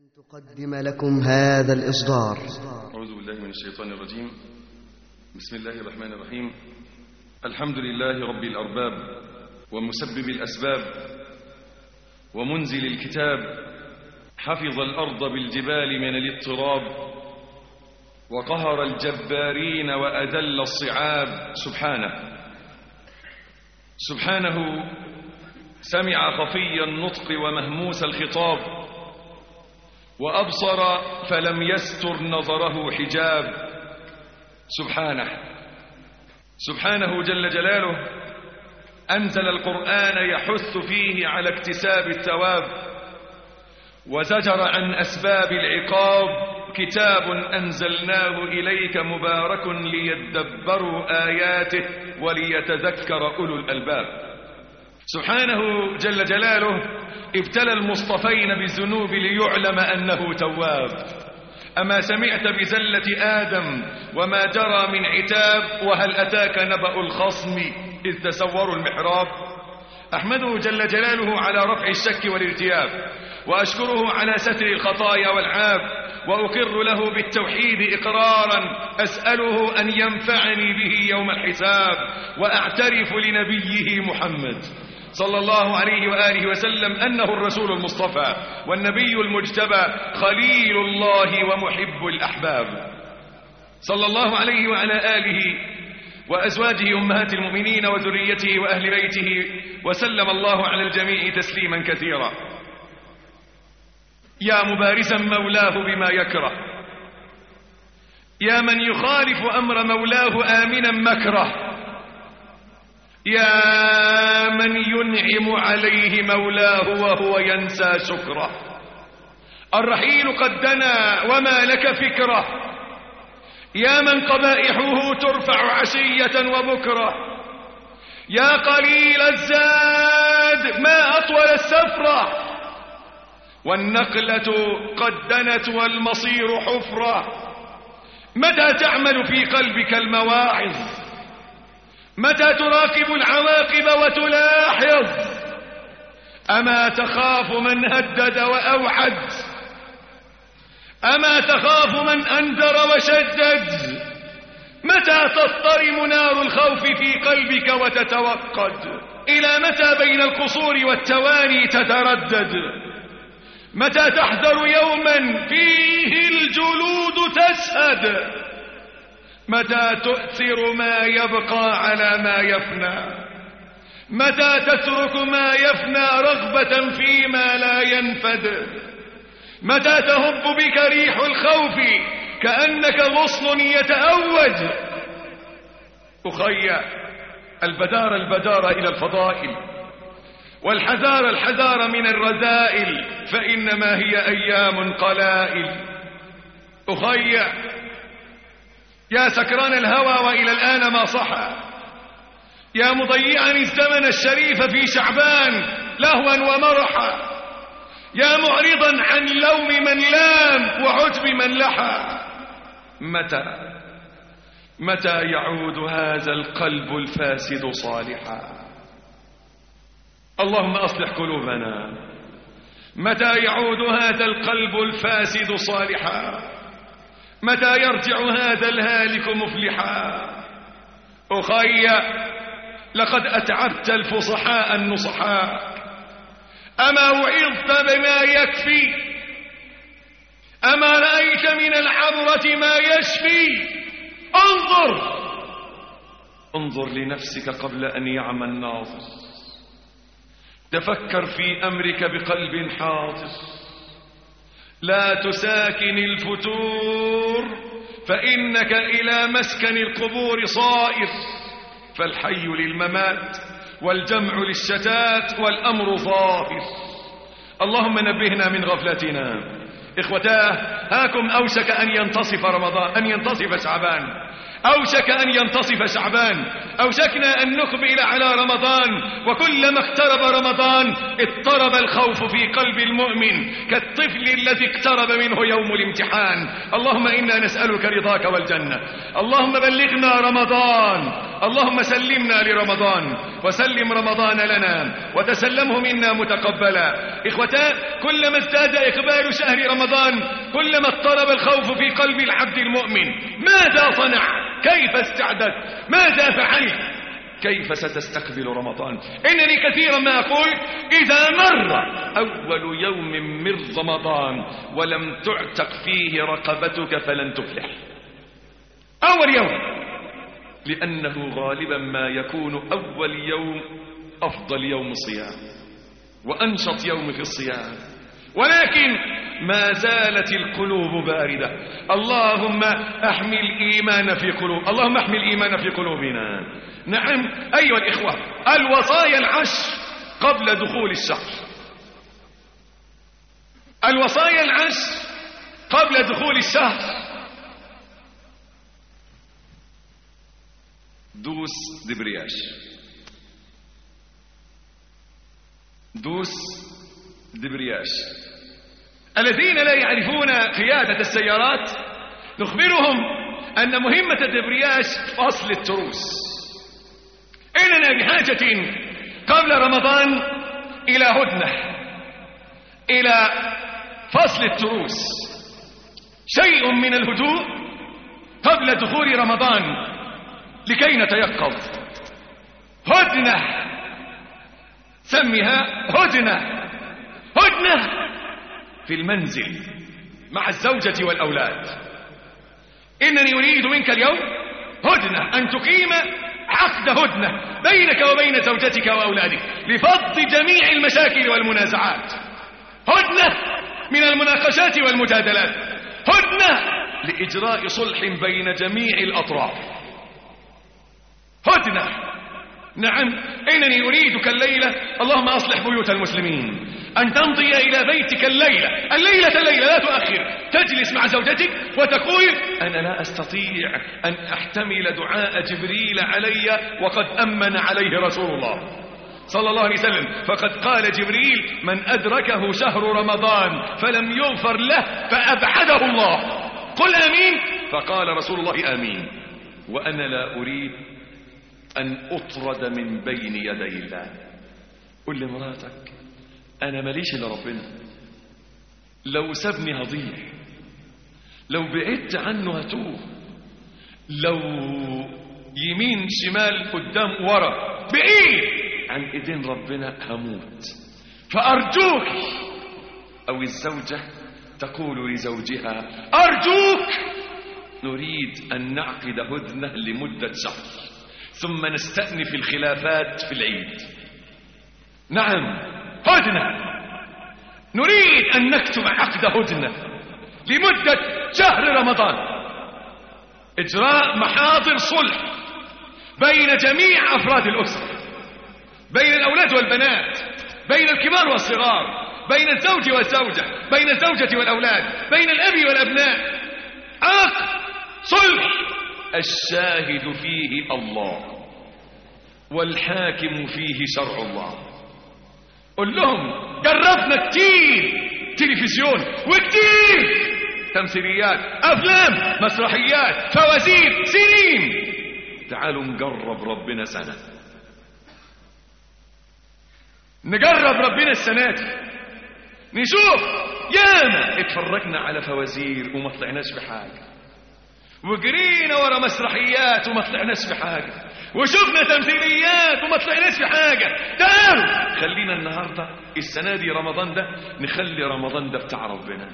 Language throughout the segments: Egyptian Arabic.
تقدم لكم هذا الإصدار أعوذ بالله من الشيطان الرجيم بسم الله الرحمن الرحيم الحمد لله رب الأرباب ومسبب الأسباب ومنزل الكتاب حفظ الأرض بالجبال من الاضطراب وقهر الجبارين وأذل الصعاب سبحانه سبحانه سمع خفي النطق ومهموس الخطاب وأبصر فلم يستر نظره حجاب سبحانه سبحانه جل جلاله أنزل القرآن يحث فيه على اكتساب الثواب وزجر عن أسباب العقاب كتاب أنزلناه إليك مبارك ليدبروا آياته وليتذكر أولو الألباب سبحانه جل جلاله ابتلى المصطفين بالذنوب ليعلم أنه تواب أما سمعت بزلة آدم وما جرى من عتاب وهل أتاك نبأ الخصم إذ تسوروا المحراب أحمده جل جلاله على رفع الشك والارتياب وأشكره على ستر الخطايا والعاب وأقر له بالتوحيد إقرارا أسأله أن ينفعني به يوم الحساب وأعترف لنبيه محمد صلى الله عليه وآله وسلم أنه الرسول المصطفى والنبي المجتبى خليل الله ومحب الأحباب صلى الله عليه وعلى آله وأزواجه أمهات المؤمنين وذريته وأهل بيته وسلم الله على الجميع تسليما كثيرا يا مبارزا مولاه بما يكره يا من يخالف أمر مولاه آمنا مكره يا من ينعم عليه مولاه وهو ينسى شكره الرحيل قد دنا وما لك فكره يا من قبائحه ترفع عشية وبكرة يا قليل الزاد ما أطول السفرة والنقلة قد دنت والمصير حفرة متى تعمل في قلبك المواعظ متى تراقب العواقب وتلاحظ أما تخاف من هدد وأوعد أما تخاف من أنذر وشدد متى تضطرم نار الخوف في قلبك وتتوقد إلى متى بين القصور والتواني تتردد متى تحذر يوما فيه الجلود تسهد متى تؤثر ما يبقى على ما يفنى متى تترك ما يفنى رغبة فيما لا ينفد متى تهب بك ريح الخوف كأنك غصن يتأوج أخي البدار البدار إلى الفضائل والحذار الحذار من الرذائل فإنما هي أيام قلائل أخي يا سكران الهوى وإلى الآن ما صحى يا مضيعا الزمن الشريف في شعبان لهوا ومرحا يا معرضا عن لوم من لام وعتب من لحى متى متى يعود هذا القلب الفاسد صالحا اللهم أصلح قلوبنا متى يعود هذا القلب الفاسد صالحا متى يرجع هذا الهالك مفلحا أخي لقد أتعبت الفصحاء النصحاء أما وعظت بما يكفي أما رأيت من العبرة ما يشفي انظر انظر لنفسك قبل أن يعمى الناظر تفكر في أمرك بقلب حاضر لا تساكن الفتور فإنك إلى مسكن القبور صائر فالحي للممات والجمع للشتات والأمر ظاهر اللهم نبهنا من غفلتنا إخوتاه هاكم أوشك أن ينتصف رمضان أن ينتصف شعبان أوشك أن ينتصف شعبان أوشكنا أن نقبل على رمضان وكلما اقترب رمضان اضطرب الخوف في قلب المؤمن كالطفل الذي اقترب منه يوم الامتحان اللهم إنا نسألك رضاك والجنة اللهم بلغنا رمضان اللهم سلمنا لرمضان وسلم رمضان لنا وتسلمه منا متقبلا إخوتان كلما ازداد إقبال شهر رمضان كلما اضطرب الخوف في قلب العبد المؤمن ماذا صنع كيف استعدت ماذا فعلت كيف ستستقبل رمضان إنني كثيرا ما أقول إذا مر أول يوم من رمضان ولم تعتق فيه رقبتك فلن تفلح أول يوم لأنه غالبا ما يكون أول يوم أفضل يوم صيام وأنشط يوم في الصيام ولكن ما زالت القلوب باردة اللهم احمل الإيمان في قلوب اللهم احمل الإيمان في قلوبنا نعم أيها الإخوة الوصايا العشر قبل دخول الشهر الوصايا العشر قبل دخول الشهر دوس دبرياش دوس دبرياش الذين لا يعرفون قيادة السيارات نخبرهم أن مهمة الدبرياش فصل التروس إننا بحاجة قبل رمضان إلى هدنة إلى فصل التروس شيء من الهدوء قبل دخول رمضان لكي نتيقظ هدنة سمها هدنة هدنة في المنزل مع الزوجة والأولاد إنني أريد منك اليوم هدنة أن تقيم عقد هدنة بينك وبين زوجتك وأولادك لفض جميع المشاكل والمنازعات هدنة من المناقشات والمجادلات هدنة لإجراء صلح بين جميع الأطراف هدنة نعم إنني أريدك الليلة اللهم أصلح بيوت المسلمين أن تمضي إلى بيتك الليلة الليلة الليلة لا تؤخر تجلس مع زوجتك وتقول أنا لا أستطيع أن أحتمل دعاء جبريل علي وقد أمن عليه رسول الله صلى الله عليه وسلم فقد قال جبريل من أدركه شهر رمضان فلم يغفر له فأبعده الله قل آمين فقال رسول الله آمين وأنا لا أريد أن أطرد من بين يدي الله قل لمراتك أنا ماليش إلا ربنا لو سابني هضيع لو بعدت عنه هتوه لو يمين شمال قدام ورا بعيد عن ايدين ربنا هموت فأرجوك أو الزوجة تقول لزوجها أرجوك نريد أن نعقد هدنة لمدة شهر ثم نستأنف الخلافات في العيد نعم هدنة نريد أن نكتب عقد هدنة لمدة شهر رمضان إجراء محاضر صلح بين جميع أفراد الأسرة بين الأولاد والبنات بين الكبار والصغار بين الزوج والزوجة بين الزوجة والأولاد بين الأب والأبناء عقد صلح الشاهد فيه الله والحاكم فيه شرع الله قل لهم جربنا كتير تلفزيون وكتير تمثيليات افلام مسرحيات فوازير سنين تعالوا نجرب ربنا سنه نجرب ربنا السنه دي نشوف ياما اتفرجنا على فوازير وما طلعناش بحاجه وجرينا ورا مسرحيات وما طلعناش بحاجه وشفنا تمثيليات وما طلعناش بحاجه تعالوا خلينا النهارده السنه دي رمضان ده نخلي رمضان ده بتاع ربنا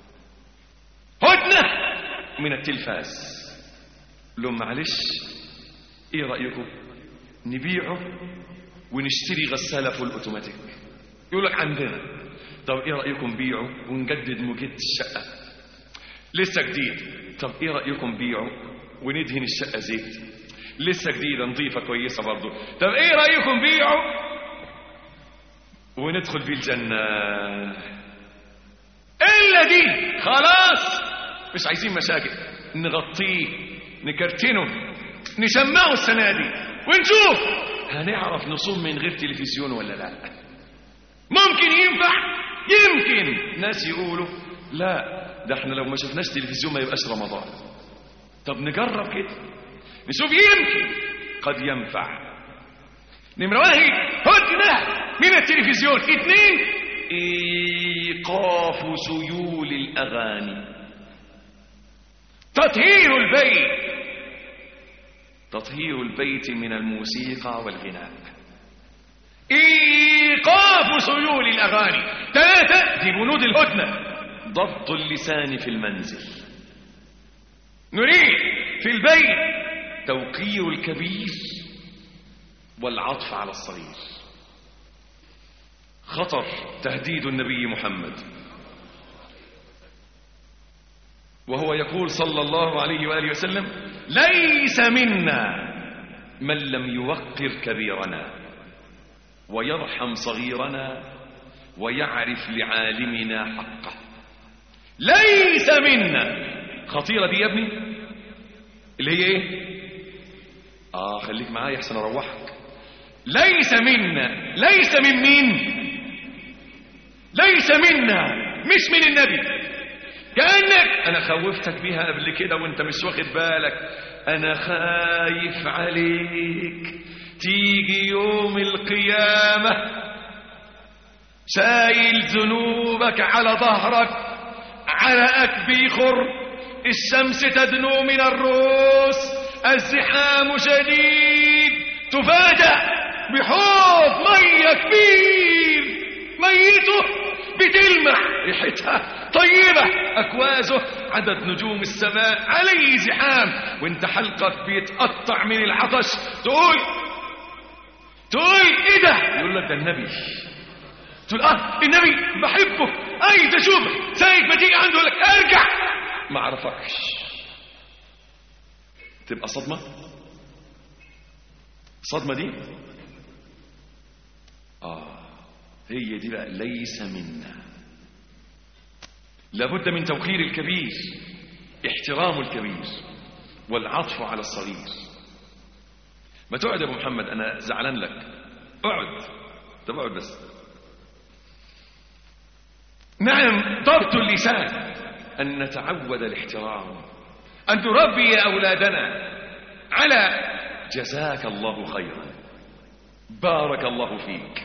هدنه من التلفاز لهم معلش ايه رايكم نبيعه ونشتري غساله فول اوتوماتيك يقول لك عندنا طب ايه رايكم بيعه ونجدد موجات الشقه لسه جديد طب ايه رايكم بيعه وندهن الشقه زيت لسه جديده نظيفه كويسه برضه طب ايه رايكم بيعه وندخل بيه الجنه الا دي خلاص مش عايزين مشاكل نغطيه نكرتنه نشمعه السنه دي ونشوف هنعرف نصوم من غير تلفزيون ولا لا ممكن ينفع يمكن ناس يقولوا لا ده احنا لو ما شفناش تلفزيون ما يبقاش رمضان طب نجرب كده نشوف يمكن قد ينفع نمرة واحد هدنة من التلفزيون اثنين ايقاف سيول الاغاني تطهير البيت تطهير البيت من الموسيقى والغناء ايقاف سيول الاغاني ثلاثة دي بنود الهدنة ضبط اللسان في المنزل نريد في البيت توقير الكبير والعطف على الصغير خطر تهديد النبي محمد وهو يقول صلى الله عليه وآله وسلم ليس منا من لم يوقر كبيرنا ويرحم صغيرنا ويعرف لعالمنا حقه ليس منا خطيرة دي يا ابني اللي هي ايه اه خليك معايا احسن اروحك ليس منا ليس من مين ليس منا مش من النبي كأنك أنا خوفتك بيها قبل كده وانت مش واخد بالك أنا خايف عليك تيجي يوم القيامة شايل ذنوبك على ظهرك عرقك بيخر الشمس تدنو من الرؤوس الزحام شديد تفاجأ بحوض مية كبير ميته بتلمع ريحتها طيبة أكوازه عدد نجوم السماء عليه زحام وانت حلقك بيتقطع من العطش تقول تقول ايه ده يقول لك ده النبي تقول اه النبي بحبه عايز اشوفه سايق ما تيجي عنده لك ارجع ما اعرفكش تبقى صدمة صدمة دي اه هي دي بقى ليس منا لابد من توقير الكبير احترام الكبير والعطف على الصغير ما تقعد يا ابو محمد انا زعلان لك اقعد طب اقعد بس نعم ضبط اللسان ان نتعود الاحترام ان نربي اولادنا على جزاك الله خيرا بارك الله فيك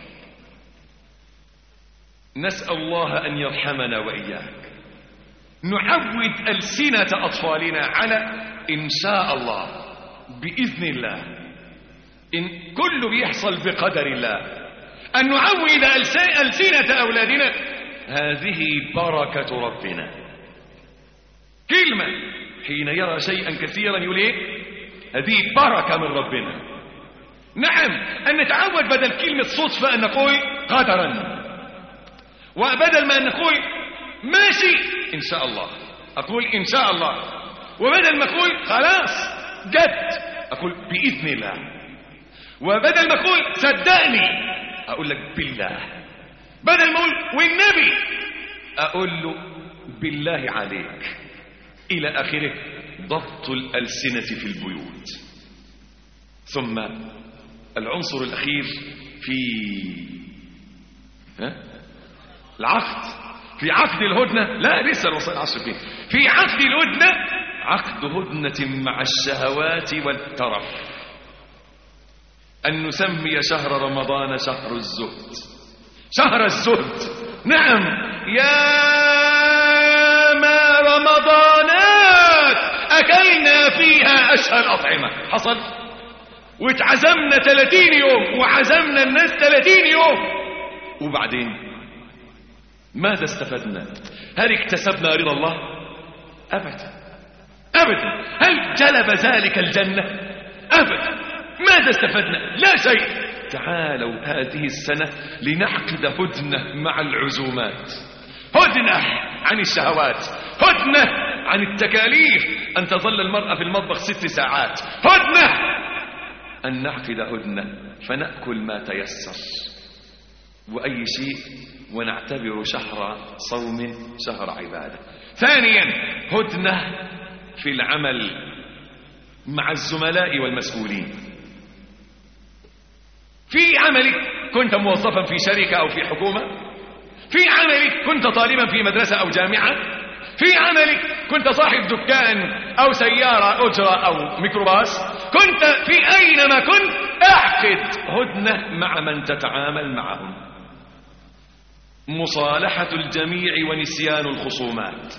نسأل الله أن يرحمنا وإياك نعود ألسنة أطفالنا على إن شاء الله بإذن الله إن كل بيحصل بقدر الله أن نعود ألسنة أولادنا هذه بركة ربنا كلمة حين يرى شيئا كثيرا يقول إيه هذه بركة من ربنا نعم أن نتعود بدل كلمة صدفة أن نقول قدرا وبدل ما نقول ماشي إن شاء الله أقول إن شاء الله وبدل ما أقول خلاص جد أقول بإذن الله وبدل ما أقول صدقني أقول لك بالله بدل ما أقول والنبي أقول له بالله عليك إلى آخره ضبط الألسنة في البيوت ثم العنصر الأخير في ها؟ العقد في عقد الهدنة لا لسه الوصول العصر فيه في عقد الهدنة عقد هدنة مع الشهوات والترف أن نسمي شهر رمضان شهر الزهد شهر الزهد نعم يا ما رمضانات أكلنا فيها أشهى الأطعمة حصل واتعزمنا 30 يوم وعزمنا الناس 30 يوم وبعدين ماذا استفدنا هل اكتسبنا رضا الله أبدا أبدا هل جلب ذلك الجنة أبدا ماذا استفدنا لا شيء تعالوا هذه السنة لنعقد هدنة مع العزومات هدنة عن الشهوات هدنة عن التكاليف أن تظل المرأة في المطبخ ست ساعات هدنة أن نعقد هدنة فنأكل ما تيسر وأي شيء ونعتبر شهر صوم شهر عبادة ثانيا هدنة في العمل مع الزملاء والمسؤولين في عملك كنت موظفا في شركة أو في حكومة في عملك كنت طالبا في مدرسة أو جامعة في عملك كنت صاحب دكان أو سيارة أجرة أو ميكروباص كنت في أينما كنت اعقد هدنة مع من تتعامل معهم مصالحة الجميع ونسيان الخصومات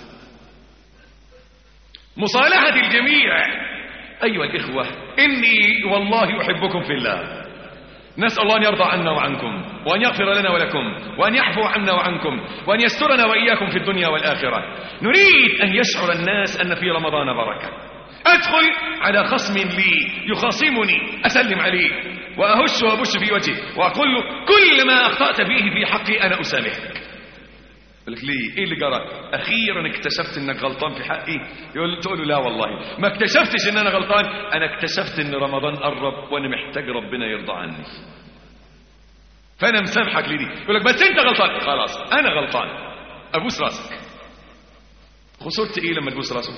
مصالحة الجميع أيها الإخوة إني والله أحبكم في الله نسأل الله أن يرضى عنا وعنكم وأن يغفر لنا ولكم وأن يحفو عنا وعنكم وأن يسترنا وإياكم في الدنيا والآخرة نريد أن يشعر الناس أن في رمضان بركة أدخل على خصم لي يخاصمني أسلم عليه وأهش وأبش في وجهه وأقول له كل ما أخطأت فيه في حقي أنا أسامحك يقول لك ليه ايه اللي جرى اخيرا اكتشفت انك غلطان في حقي يقول تقول له لا والله ما اكتشفتش ان انا غلطان انا اكتشفت ان رمضان قرب وانا محتاج ربنا يرضى عني فانا مسامحك لدي يقول لك بس انت غلطان خلاص انا غلطان ابوس راسك خسرت ايه لما تبوس راسه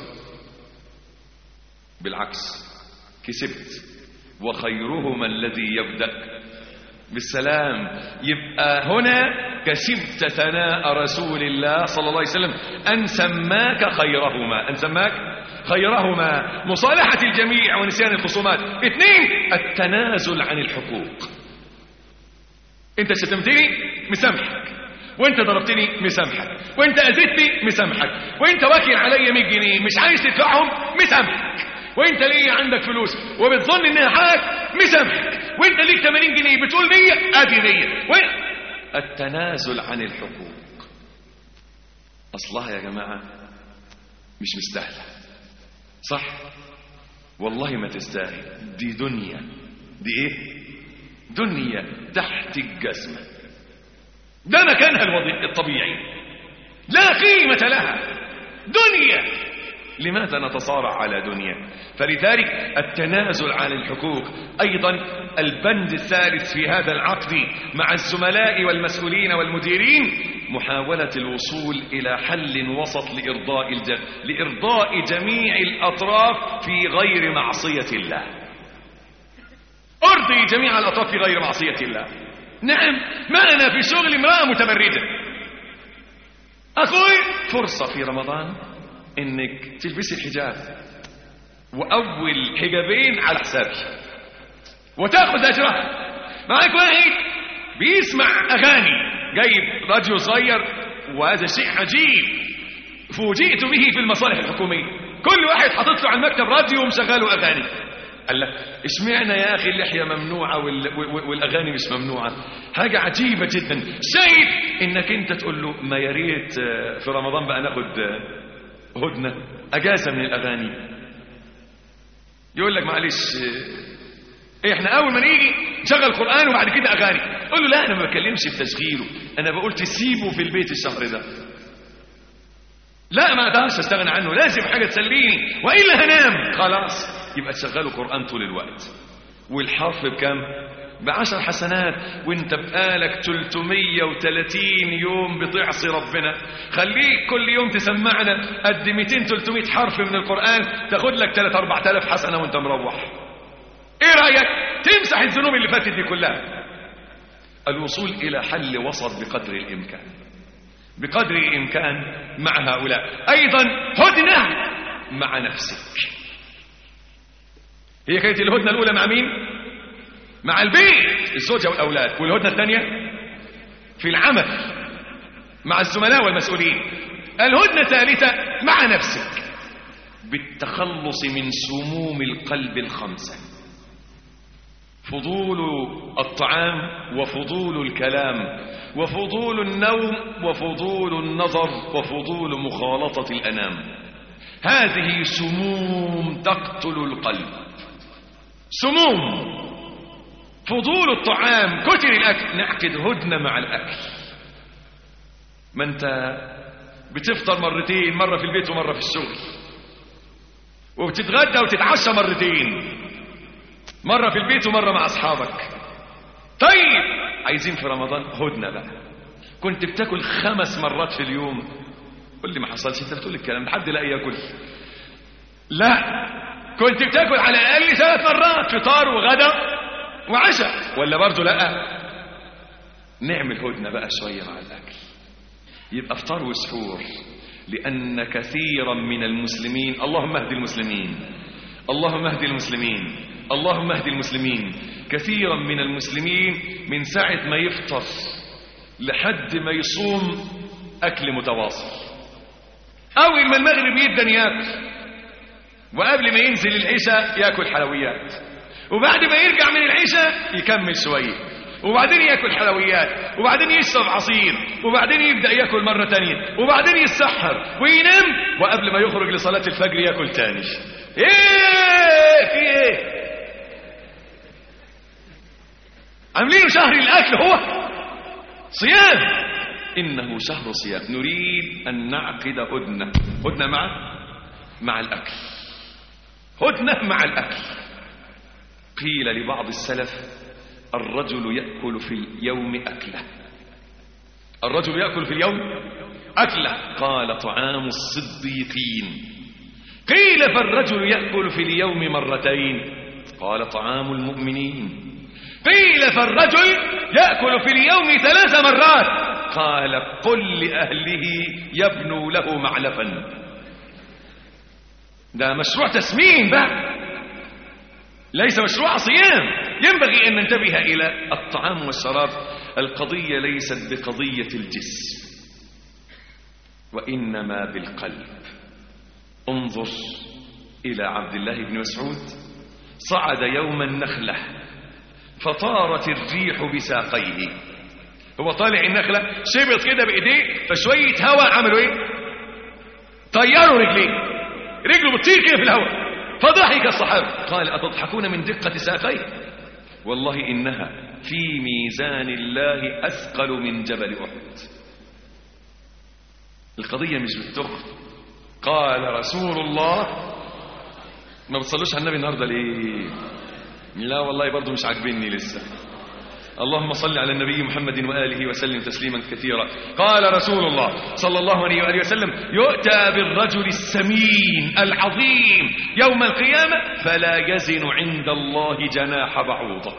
بالعكس كسبت وخيرهما الذي يبدا بالسلام يبقى هنا كسبت ثناء رسول الله صلى الله عليه وسلم أن سماك خيرهما أن سماك خيرهما مصالحة الجميع ونسيان الخصومات اثنين التنازل عن الحقوق انت شتمتني مسامحك وانت ضربتني مسامحك وانت اذيتني مسامحك وانت واكل عليا 100 جنيه مش عايز تدفعهم مسامحك وانت ليه عندك فلوس وبتظن انها حقك مسامحك وانت ليك 80 جنيه بتقول 100 ادي 100 وين التنازل عن الحقوق اصلها يا جماعه مش مستاهله صح والله ما تستاهل دي دنيا دي ايه دنيا تحت الجزمه ده مكانها الوضي... الطبيعي لا قيمه لها دنيا لماذا نتصارع على دنيا فلذلك التنازل عن الحقوق أيضا البند الثالث في هذا العقد مع الزملاء والمسؤولين والمديرين محاولة الوصول إلى حل وسط لإرضاء, الج... لإرضاء جميع الأطراف في غير معصية الله أرضي جميع الأطراف في غير معصية الله نعم معنا في شغل امرأة متبردة أخوي فرصة في رمضان انك تلبسي الحجاب واول حجابين على حسابي وتاخذ اجرها معك واحد بيسمع اغاني جايب راديو صغير وهذا شيء عجيب فوجئت به في المصالح الحكوميه كل واحد حاطط له على المكتب راديو ومشغله اغاني قال لك اشمعنى يا اخي اللحيه ممنوعه والاغاني مش ممنوعه حاجه عجيبه جدا شايف انك انت تقول له ما يا ريت في رمضان بقى ناخد هدنة أجازة من الأغاني يقول لك معلش احنا أول ما نيجي نشغل قرآن وبعد كده أغاني قول له لا أنا ما بكلمش في تشغيله أنا بقول تسيبه في البيت الشهر ده لا ما اقدرش استغنى عنه لازم حاجة تسليني وإلا هنام خلاص يبقى تشغله قرآن طول الوقت والحرف بكام بعشر حسنات وانت بقالك 330 يوم بتعصي ربنا خليك كل يوم تسمعنا قد 200 300 حرف من القرآن تاخد لك 3 4000 حسنة وانت مروح ايه رأيك تمسح الذنوب اللي فاتت دي كلها الوصول الى حل وسط بقدر الامكان بقدر الامكان مع هؤلاء ايضا هدنة مع نفسك هي كانت الهدنة الاولى مع مين مع البيت الزوجة والأولاد والهدنة الثانية في العمل مع الزملاء والمسؤولين الهدنة الثالثة مع نفسك بالتخلص من سموم القلب الخمسة فضول الطعام وفضول الكلام وفضول النوم وفضول النظر وفضول مخالطة الأنام هذه سموم تقتل القلب سموم فضول الطعام كتر الأكل نعقد هدنة مع الأكل ما أنت بتفطر مرتين مرة في البيت ومرة في الشغل وبتتغدى وتتعشى مرتين مرة في البيت ومرة مع أصحابك طيب عايزين في رمضان هدنة بقى كنت بتاكل خمس مرات في اليوم قول لي ما حصلش انت بتقول الكلام ده حد لا ياكل لا كنت بتاكل على الاقل ثلاث مرات فطار وغدا وعشاء ولا برضه لا نعمل هدنة بقى شوية مع الأكل يبقى فطار وسحور لأن كثيرا من المسلمين اللهم اهد المسلمين اللهم اهد المسلمين اللهم اهد المسلمين كثيرا من المسلمين من ساعة ما يفطر لحد ما يصوم أكل متواصل أول ما المغرب يبدأ ياكل وقبل ما ينزل العشاء ياكل حلويات وبعد ما يرجع من العشاء يكمل شويه وبعدين ياكل حلويات وبعدين يشرب عصير وبعدين يبدا ياكل مره تانية وبعدين يتسحر وينام وقبل ما يخرج لصلاه الفجر ياكل تاني ايه في ايه عاملينه شهر الاكل هو صيام انه شهر صيام نريد ان نعقد هدنه هدنه مع مع الاكل هدنه مع الاكل قيل لبعض السلف الرجل يأكل في اليوم أكلة الرجل يأكل في اليوم أكلة قال طعام الصديقين قيل فالرجل يأكل في اليوم مرتين قال طعام المؤمنين قيل فالرجل يأكل في اليوم ثلاث مرات قال قل لأهله يبنوا له معلفا ده مشروع تسمين بقى ليس مشروع صيام ينبغي أن ننتبه إلى الطعام والشراب القضية ليست بقضية الجسم وإنما بالقلب انظر إلى عبد الله بن مسعود صعد يوم النخلة فطارت الريح بساقيه هو طالع النخلة شبط كده بإيديه فشوية هواء عملوا إيه طيروا رجليه رجله بتطير كده في الهواء فضحك الصحابة قال أتضحكون من دقة ساقيه والله إنها في ميزان الله أثقل من جبل أحد القضية مش بالتخن قال رسول الله ما بتصلوش على النبي النهارده ليه لا والله برضه مش عاجبني لسه اللهم صل على النبي محمد وآله وسلم تسليما كثيرا قال رسول الله صلى الله عليه وآله وسلم يؤتى بالرجل السمين العظيم يوم القيامة فلا يزن عند الله جناح بعوضة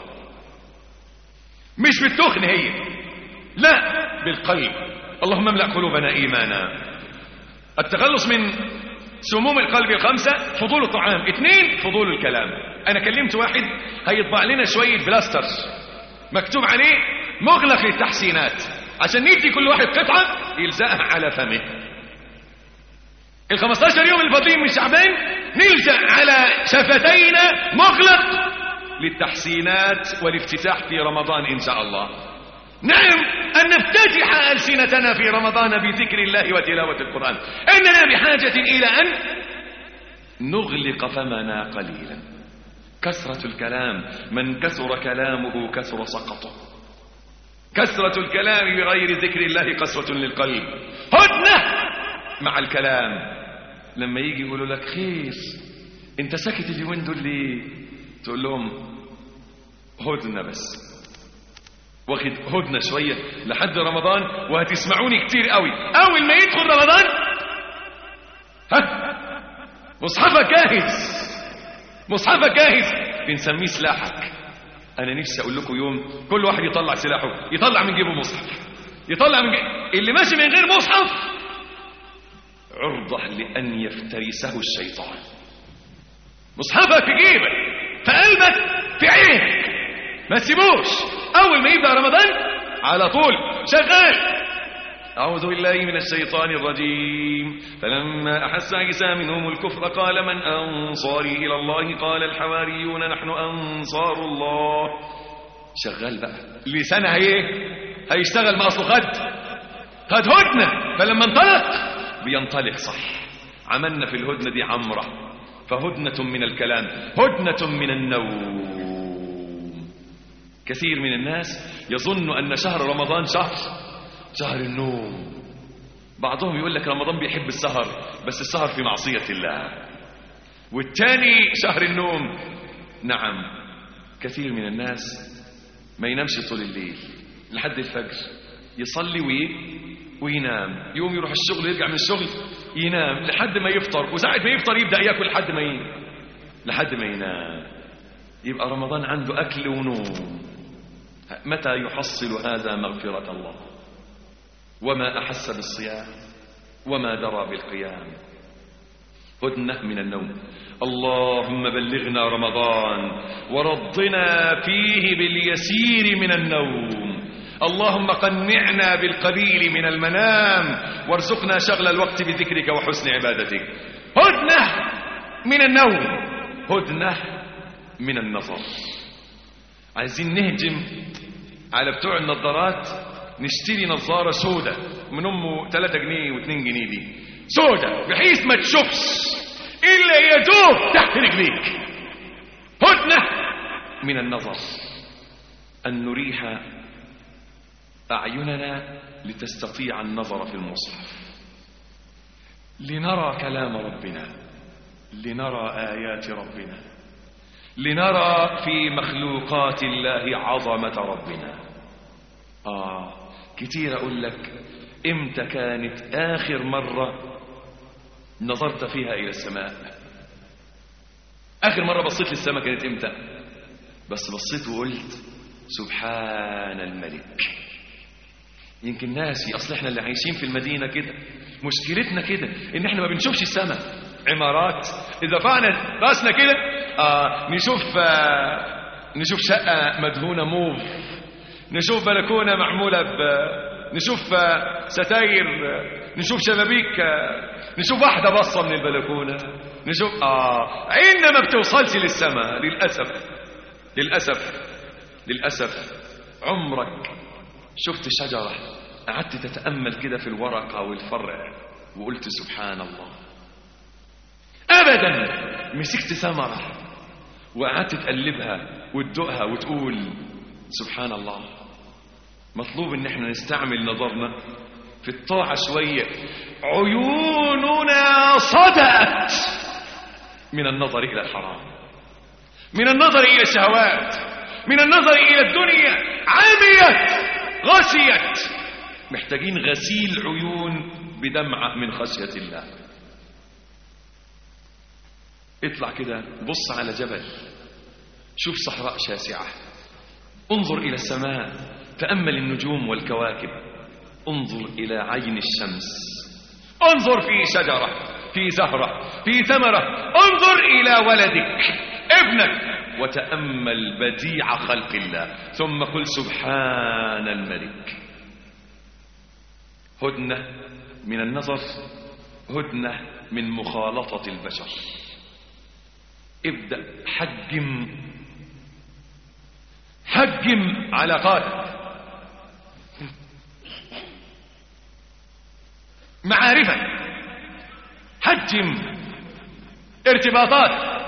مش بالتخن هي لا بالقلب اللهم املأ قلوبنا إيمانا التخلص من سموم القلب الخمسة فضول الطعام اثنين فضول الكلام أنا كلمت واحد هيطبع لنا شوية بلاستر مكتوب عليه مغلق للتحسينات عشان ندي كل واحد قطعة يلزقها على فمه ال 15 يوم الفاضلين من شعبان نلزق على شفتينا مغلق للتحسينات والافتتاح في رمضان إن شاء الله نعم أن نفتتح ألسنتنا في رمضان بذكر الله وتلاوة القرآن إننا بحاجة إلى أن نغلق فمنا قليلا كثرة الكلام من كثر كلامه كثر سقطه كثرة الكلام بغير ذكر الله قسوة للقلب هدنة مع الكلام لما يجي يقولوا لك خير انت ساكت اليومين دول ليه تقول لهم هدنة بس واخد هدنة شوية لحد رمضان وهتسمعوني كتير قوي اول ما يدخل رمضان ها مصحفك جاهز مصحفك جاهز بنسميه سلاحك انا نفسي اقول لكم يوم كل واحد يطلع سلاحه يطلع من جيبه مصحف يطلع من جيبه اللي ماشي من غير مصحف عرضة لأن يفترسه الشيطان مصحفك في جيبك في قلبك في عينك ما تسيبوش أول ما يبدأ رمضان على طول شغال أعوذ بالله من الشيطان الرجيم فلما أحس عيسى منهم الكفر قال من أنصاري إلى الله قال الحواريون نحن أنصار الله شغال بقى لسانها ايه هيشتغل ما أصله خد خد هدنة فلما انطلق بينطلق صح عملنا في الهدنة دي عمرة فهدنة من الكلام هدنة من النوم كثير من الناس يظن أن شهر رمضان شهر شهر النوم بعضهم يقول لك رمضان بيحب السهر بس السهر في معصية الله والتاني شهر النوم نعم كثير من الناس ما ينامش طول الليل لحد الفجر يصلي وي وينام يوم يروح الشغل ويرجع من الشغل ينام لحد ما يفطر وساعة ما يفطر يبدأ ياكل لحد ما ي... لحد ما ينام يبقى رمضان عنده أكل ونوم متى يحصل هذا مغفرة الله وما أحس بالصيام وما درى بالقيام هدنة من النوم اللهم بلغنا رمضان ورضنا فيه باليسير من النوم اللهم قنعنا بالقليل من المنام وارزقنا شغل الوقت بذكرك وحسن عبادتك هدنة من النوم هدنة من النظر عايزين نهجم على بتوع النظارات نشتري نظارة سودة من أمه 3 جنيه و2 جنيه دي سودة بحيث ما تشوفش إلا يدوب تحت رجليك هدنة من النظر أن نريح أعيننا لتستطيع النظر في المصحف لنرى كلام ربنا لنرى آيات ربنا لنرى في مخلوقات الله عظمة ربنا آه كتير أقول لك إمتى كانت آخر مرة نظرت فيها إلى السماء آخر مرة بصيت للسماء كانت إمتى بس بصيت وقلت سبحان الملك يمكن ناسي أصل إحنا اللي عايشين في المدينة كده مشكلتنا كده إن إحنا ما بنشوفش السماء عمارات إذا فعنا راسنا كده آه نشوف آه نشوف شقة مدهونة موف نشوف بلكونة معمولة ب نشوف آه ستاير آه نشوف شبابيك آه نشوف واحدة بصة من البلكونة نشوف آه عيننا ما بتوصلش للسماء للأسف للأسف للأسف عمرك شفت شجرة قعدت تتأمل كده في الورقة والفرع وقلت سبحان الله أبدا مسكت ثمرة وقعدت تقلبها وتدوقها وتقول سبحان الله مطلوب ان احنا نستعمل نظرنا في الطاعة شوية عيوننا صدأت من النظر إلى الحرام من النظر إلى الشهوات من النظر إلى الدنيا عميت غشيت محتاجين غسيل عيون بدمعة من خشية الله اطلع كده بص على جبل شوف صحراء شاسعة انظر إلى السماء تأمل النجوم والكواكب انظر إلى عين الشمس انظر في شجرة في زهرة في ثمرة انظر إلى ولدك ابنك وتأمل بديع خلق الله ثم قل سبحان الملك هدنة من النظر هدنة من مخالطة البشر ابدأ حجم حجم علاقاتك معارفك حجم ارتباطات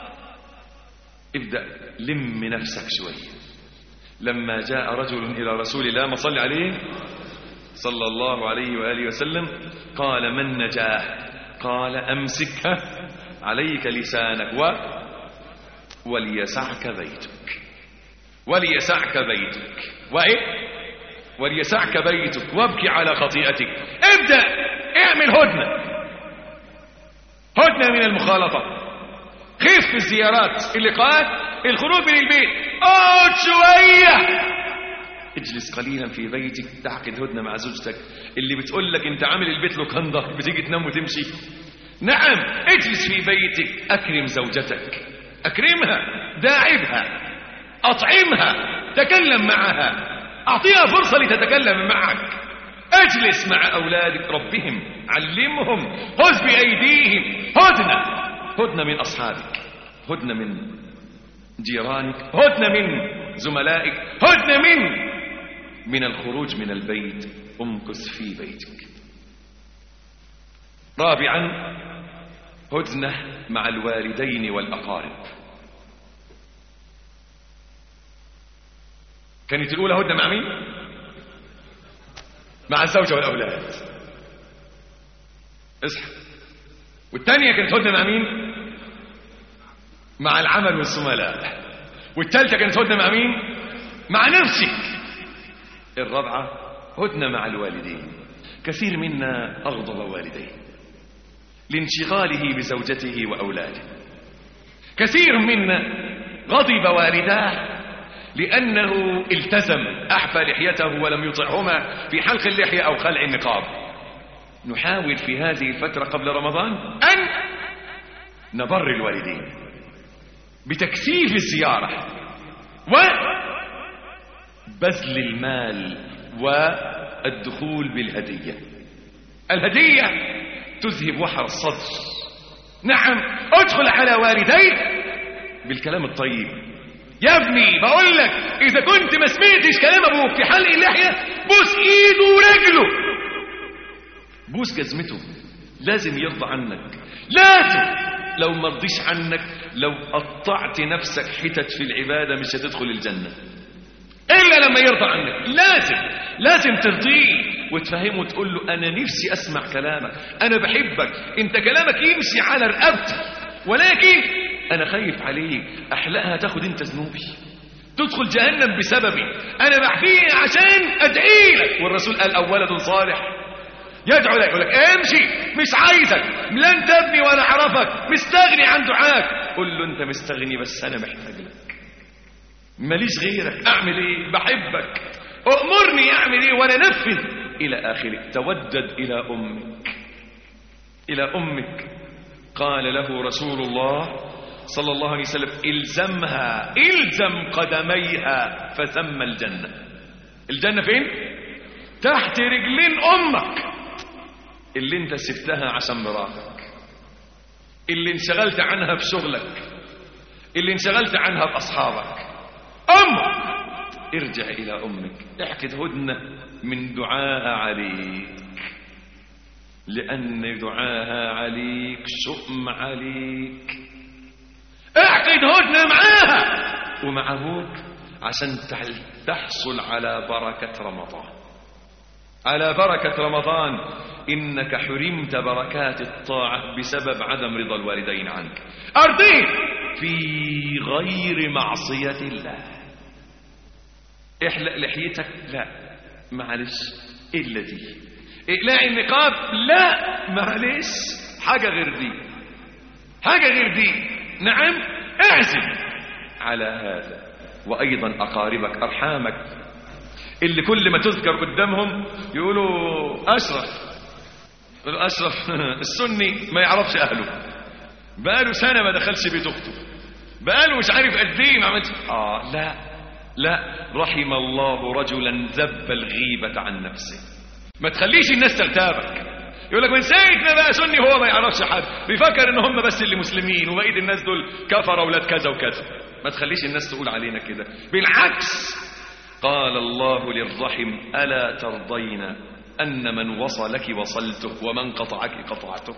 ابدأ لم نفسك شوية لما جاء رجل إلى رسول الله ما صلي عليه صلى الله عليه وآله وسلم قال من نجاه قال أمسكها عليك لسانك و وليسعك بيتك وليسعك بيتك وإيه وليسعك بيتك وابكي على خطيئتك ابدأ اعمل هدنة هدنة من المخالطة خف في الزيارات اللقاءات الخروج من البيت اقعد شوية اجلس قليلا في بيتك تعقد هدنة مع زوجتك اللي بتقول لك انت عامل البيت لوكندا بتيجي تنام وتمشي نعم اجلس في بيتك اكرم زوجتك اكرمها داعبها اطعمها تكلم معها اعطيها فرصة لتتكلم معك اجلس مع اولادك ربهم علمهم خذ بايديهم هدنة هدنة من اصحابك هدنة من جيرانك هدنة من زملائك هدنة من من الخروج من البيت امكث في بيتك رابعا هدنة مع الوالدين والأقارب كانت الأولى هدنة مع مين؟ مع الزوجة والأولاد اصحى والثانية كانت هدنة مع مين؟ مع العمل والزملاء والثالثة كانت هدنة مع مين؟ مع نفسك الرابعة هدنة مع الوالدين كثير منا أغضب والديه لانشغاله بزوجته وأولاده كثير منا غضب والداه لأنه التزم أحفى لحيته ولم يطعهما في حلق اللحية أو خلع النقاب نحاول في هذه الفترة قبل رمضان أن نبر الوالدين بتكثيف الزيارة وبذل المال والدخول بالهدية الهدية تذهب وحر الصدر نعم ادخل على والديك بالكلام الطيب يا ابني بقول لك اذا كنت ما سمعتش كلام ابوك في حلق اللحيه بوس ايده ورجله بوس جزمته لازم يرضى عنك لازم لو ما رضيش عنك لو قطعت نفسك حتت في العباده مش هتدخل الجنه الا لما يرضى عنك لازم لازم ترضيه وتفهمه وتقول له انا نفسي اسمع كلامك انا بحبك انت كلامك يمشي على رقبتي ولكن انا خايف عليك احلقها تاخد انت ذنوبي تدخل جهنم بسببي انا بحكيه عشان ادعي لك والرسول قال او ولد صالح يدعو لك يقول لك امشي مش عايزك لن تبني ولا اعرفك مستغني عن دعاك قول له انت مستغني بس انا محتاج لك ماليش غيرك اعمل ايه بحبك أؤمرني أعمل إيه وأنا نفذ إلى آخره تودد إلى أمك إلى أمك قال له رسول الله صلى الله عليه وسلم إلزمها إلزم قدميها فثم الجنة الجنة فين؟ تحت رجلين أمك اللي انت سبتها عشان مراتك اللي انشغلت عنها بشغلك اللي انشغلت عنها بأصحابك أمك ارجع إلى أمك احكد هدنة من دعاها عليك لأن دعاها عليك شؤم عليك احكد هدنة معاها ومع أبوك عشان تحصل على بركة رمضان على بركة رمضان إنك حرمت بركات الطاعة بسبب عدم رضا الوالدين عنك أرضيه في غير معصية الله احلق لحيتك لا معلش الا دي اقلاع النقاب لا معلش حاجه غير دي حاجه غير دي نعم اعزم على هذا وايضا اقاربك ارحامك اللي كل ما تذكر قدامهم يقولوا اشرف يقولوا اشرف السني ما يعرفش اهله بقاله سنه ما دخلش بيت اخته بقاله مش عارف قد ايه ما عملش اه لا لا رحم الله رجلا ذب الغيبة عن نفسه ما تخليش الناس تغتابك يقول لك من ساعة ما بقى سني هو ما يعرفش حد بيفكر ان هم بس اللي مسلمين وبقية الناس دول كفر اولاد كذا وكذا ما تخليش الناس تقول علينا كده بالعكس قال الله للرحم ألا ترضين أن من وصلك وصلته ومن قطعك قطعته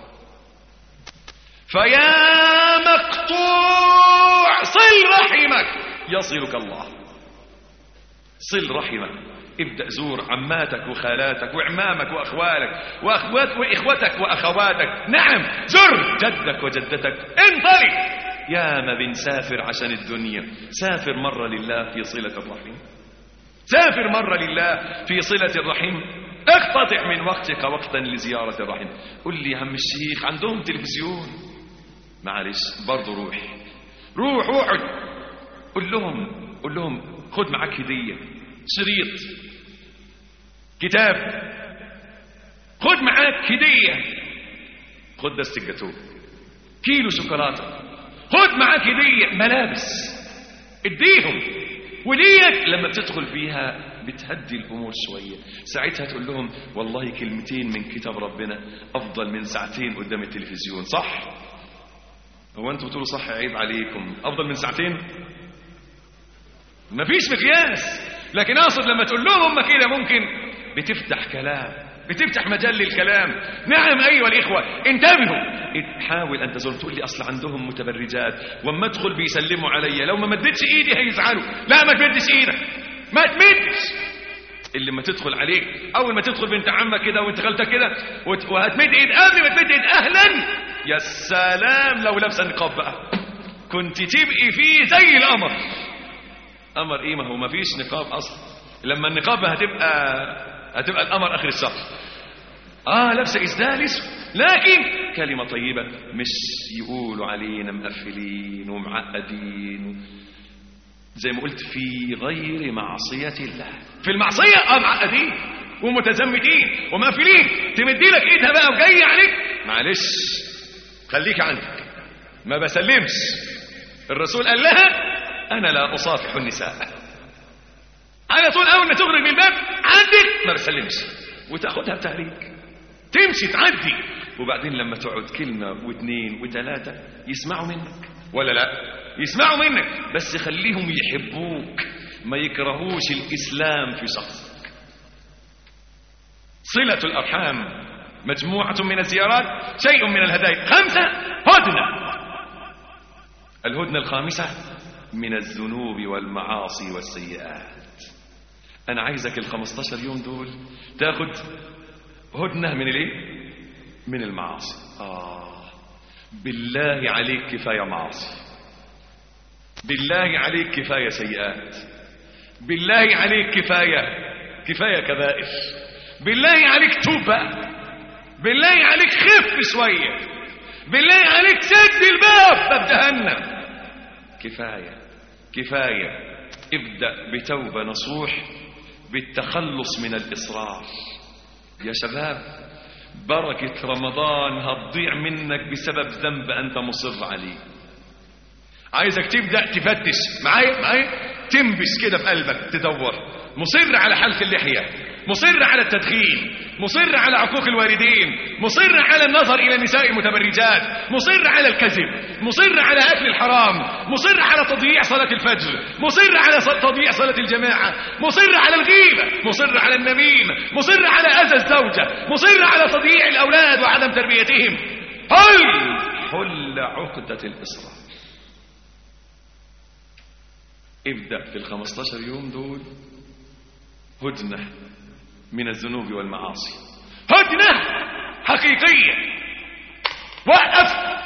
فيا مقطوع صل رحمك يصلك الله صل رحمك ابدأ زور عماتك وخالاتك وعمامك وأخوالك وأخوات وإخوتك وأخواتك نعم زر جدك وجدتك انطلق يا ما بنسافر عشان الدنيا سافر مرة لله في صلة الرحم سافر مرة لله في صلة الرحم اقتطع من وقتك وقتا لزيارة الرحم قل لي يا عم الشيخ عندهم تلفزيون معلش برضه روح روح اقعد قل لهم قل لهم خد معاك هدية شريط كتاب خد معاك هدية خد دست الجاتوه كيلو شوكولاتة خد معاك هدية ملابس اديهم وديت لما بتدخل فيها بتهدي الامور شويه ساعتها تقول لهم والله كلمتين من كتاب ربنا افضل من ساعتين قدام التلفزيون صح هو انتوا بتقولوا صح عيب عليكم افضل من ساعتين مفيش مقياس لكن اقصد لما تقول لهم هم كده ممكن بتفتح كلام بتفتح مجال للكلام نعم ايها الاخوه انتبهوا حاول ان تزور تقول لي اصل عندهم متبرجات واما ادخل بيسلموا عليا لو ما مدتش ايدي هيزعلوا لا ما تمدش ايدك ما تمدش اللي ما تدخل عليك اول ما تدخل بنت عمك كده وانت خالتك كده وهتمد ايد قبل ما تمد ايد اهلا يا سلام لو لابسه نقاب بقى كنت تبقي فيه زي القمر قمر ايه ما هو ما فيش نقاب اصلا لما النقاب هتبقى هتبقى القمر اخر الشهر اه لابسه اسدال اسود لكن كلمه طيبه مش يقولوا علينا مقفلين ومعقدين زي ما قلت في غير معصيه الله في المعصيه اه معقدين ومتزمتين ومقفلين تمدي لك ايدها بقى وجايه عليك معلش خليك عندك ما بسلمش الرسول قال لها انا لا اصافح النساء على طول اول ما تخرج من الباب عندك ما بسلمش وتاخدها بتهريج تمشي تعدي وبعدين لما تقعد كلمة واثنين وثلاثة يسمعوا منك ولا لا يسمعوا منك بس خليهم يحبوك ما يكرهوش الإسلام في شخصك صلة الأرحام مجموعة من الزيارات شيء من الهدايا خمسة هدنة الهدنة الخامسة من الذنوب والمعاصي والسيئات أنا عايزك الخمستاشر يوم دول تاخد هدنة من الايه من المعاصي آه بالله عليك كفاية معاصي بالله عليك كفاية سيئات بالله عليك كفاية كفاية كبائر بالله عليك توب بقى بالله عليك خف شوية بالله عليك سد الباب باب جهنم كفاية كفاية ابدأ بتوبة نصوح بالتخلص من الإصرار يا شباب بركة رمضان هتضيع منك بسبب ذنب أنت مصر عليه عايزك تبدأ تفتش معايا معايا تنبش كده في قلبك تدور مصر على حلق اللحية مصر على التدخين مصر على عقوق الوالدين مصر على النظر إلى النساء المتبرجات مصر على الكذب مصر على أكل الحرام مصر على تضييع صلاة الفجر مصر على ص- تضييع صلاة الجماعة مصر على الغيبة مصر على النميمة مصر على أذى الزوجة مصر على تضييع الأولاد وعدم تربيتهم حل حل عقدة الإصرار ابدأ في الخمستاشر يوم دول هدنة من الذنوب والمعاصي هدنة حقيقية وقف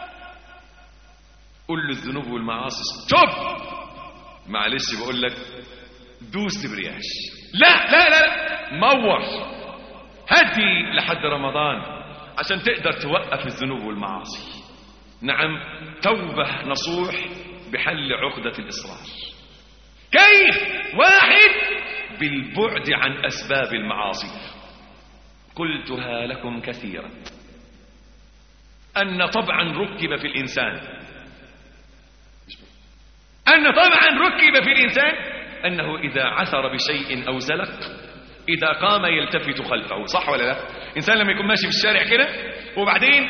قل له الذنوب والمعاصي ستوب معلش بقول لك دوس تبرياش لا لا لا, لا. مور هدي لحد رمضان عشان تقدر توقف الذنوب والمعاصي نعم توبة نصوح بحل عقدة الإصرار كيف واحد بالبعد عن أسباب المعاصي قلتها لكم كثيرا أن طبعا ركب في الإنسان أن طبعا ركب في الإنسان أنه إذا عثر بشيء أو زلق إذا قام يلتفت خلفه صح ولا لا إنسان لما يكون ماشي في الشارع كده وبعدين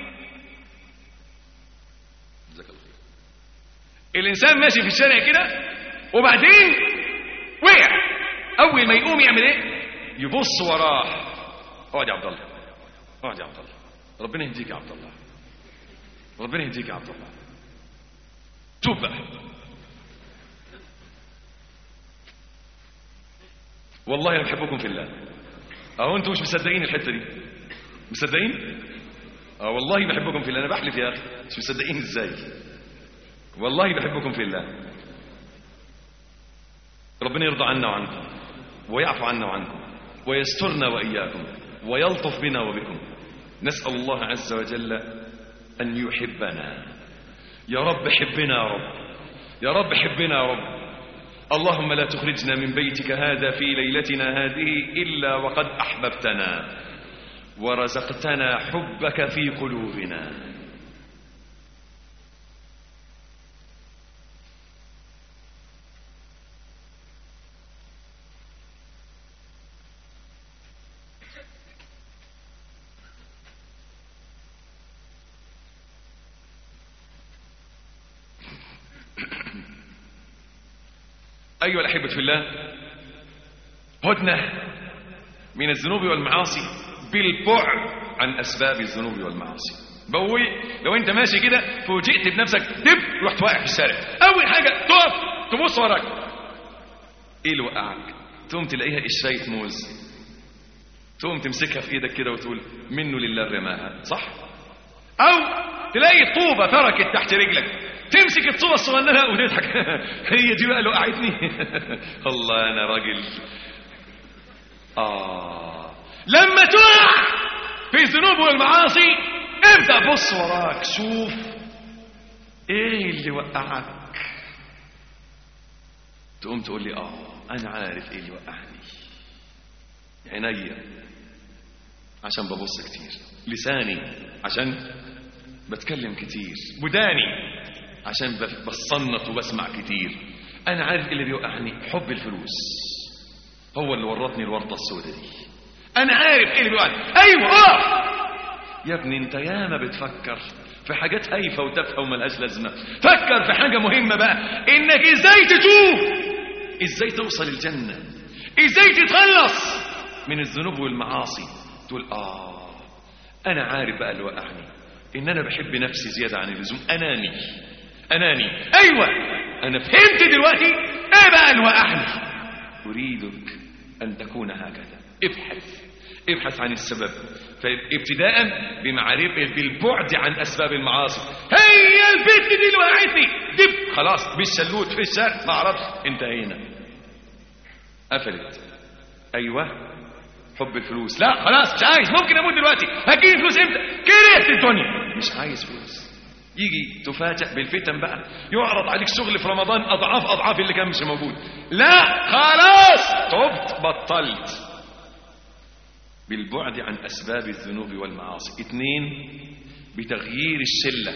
جزاك الله خير. الإنسان ماشي في الشارع كده وبعدين وقع أول ما يقوم يعمل إيه يبص وراه اقعد يا عبد الله اقعد يا عبد الله ربنا يهديك يا عبد الله ربنا يهديك يا عبد الله توب بقى والله انا بحبكم في الله اهو انتوا مش مصدقين الحته دي مصدقين اه والله بحبكم في الله انا بحلف يا اخي مش مصدقين ازاي والله بحبكم في الله ربنا يرضى عنا وعنكم ويعفو عنا وعنكم ويسترنا واياكم ويلطف بنا وبكم نسال الله عز وجل ان يحبنا يا رب حبنا يا رب يا رب حبنا يا رب اللهم لا تخرجنا من بيتك هذا في ليلتنا هذه إلا وقد أحببتنا ورزقتنا حبك في قلوبنا أيها الأحبة في الله هدنة من الذنوب والمعاصي بالبعد عن أسباب الذنوب والمعاصي بقول لو أنت ماشي كده فوجئت بنفسك دب رحت واقع في الشارع أول حاجة تقف تبص وراك إيه اللي وقعك تقوم تلاقيها قشاية موز تقوم تمسكها في إيدك كده وتقول منه لله رماها صح أو تلاقي طوبة تركت تحت رجلك تمسك الطوبة الصغننة وتضحك هي دي بقى اللي وقعتني الله أنا راجل آه لما تقع في الذنوب والمعاصي ابدأ بص وراك شوف ايه اللي وقعك تقوم تقول لي اه انا عارف ايه اللي وقعني عينيا عشان ببص كتير لساني عشان بتكلم كتير وداني عشان ب- بصنت وبسمع كتير انا عارف إيه اللي بيوقعني حب الفلوس هو اللي ورطني الورطه السوداء دي انا عارف ايه اللي بيوقعني ايوه اه يا ابني انت ياما بتفكر في حاجات هايفه وتافهه وملهاش لازمه فكر في حاجه مهمه بقى انك ازاي تتوب ازاي توصل الجنه ازاي تتخلص من الذنوب والمعاصي تقول اه انا عارف بقى اللي وقعني ان انا بحب نفسي زياده عن اللزوم اناني اناني ايوه انا فهمت دلوقتي ايه بقى اللي وقعني اريدك ان تكون هكذا ابحث ابحث عن السبب فابتداء بمعرفة بالبعد عن أسباب المعاصي هي البت دي اللي وقعتني دب خلاص بالشلوت في الشارع ما اعرفش انتهينا قفلت ايوه حب الفلوس لا خلاص مش عايز ممكن اموت دلوقتي هتجيلي فلوس امتى كرهت الدنيا مش عايز فلوس يجي تفاجأ بالفتن بقى يعرض عليك شغل في رمضان اضعاف اضعاف اللي كان مش موجود لا خلاص تبت بطلت بالبعد عن أسباب الذنوب والمعاصي اثنين بتغيير الشلة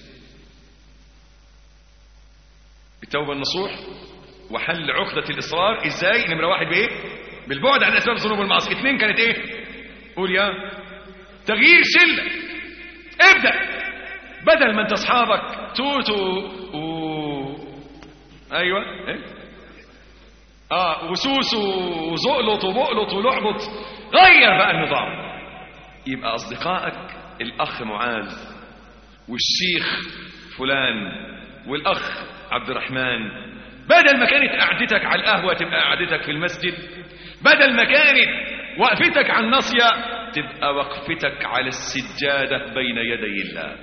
بالتوبة النصوح وحل عقدة الإصرار إزاي نمرة واحد بإيه بالبعد عن أسباب الذنوب والمعاصي اثنين كانت إيه قول يا تغيير شلة ابدأ بدل ما انت اصحابك توتو و... ايوه إيه؟ اه وسوس وزقلط وبقلط ولعبط غير بقى النظام يبقى اصدقائك الاخ معاذ والشيخ فلان والاخ عبد الرحمن بدل ما كانت قعدتك على القهوه تبقى قعدتك في المسجد بدل ما كانت وقفتك على الناصيه تبقى وقفتك على السجاده بين يدي الله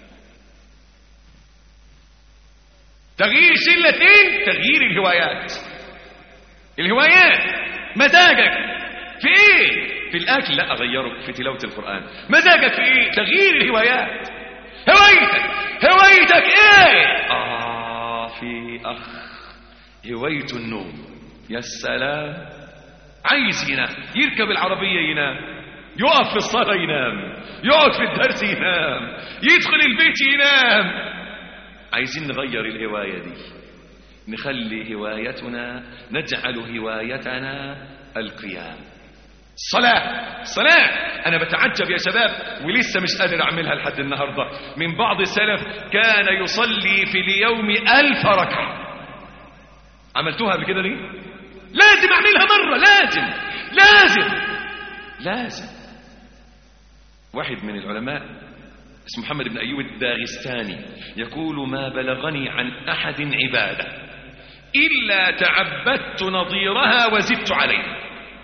تغيير شلتين تغيير الهوايات الهوايات مزاجك في ايه في الاكل لا اغيره في تلاوه القران مزاجك في ايه تغيير الهوايات هوايتك هوايتك ايه اه في اخ هوايته النوم يا سلام عايز ينام يركب العربيه ينام يقف في الصلاه ينام يقعد في الدرس ينام يدخل البيت ينام عايزين نغير الهوايه دي نخلي هوايتنا نجعل هوايتنا القيام صلاة صلاة أنا بتعجب يا شباب ولسه مش قادر أعملها لحد النهاردة من بعض السلف كان يصلي في اليوم ألف ركعة عملتوها قبل كده ليه؟ لازم أعملها مرة لازم لازم لازم واحد من العلماء اسمه محمد بن أيوب الداغستاني يقول ما بلغني عن أحد عبادة إلا تعبدت نظيرها وزدت عليه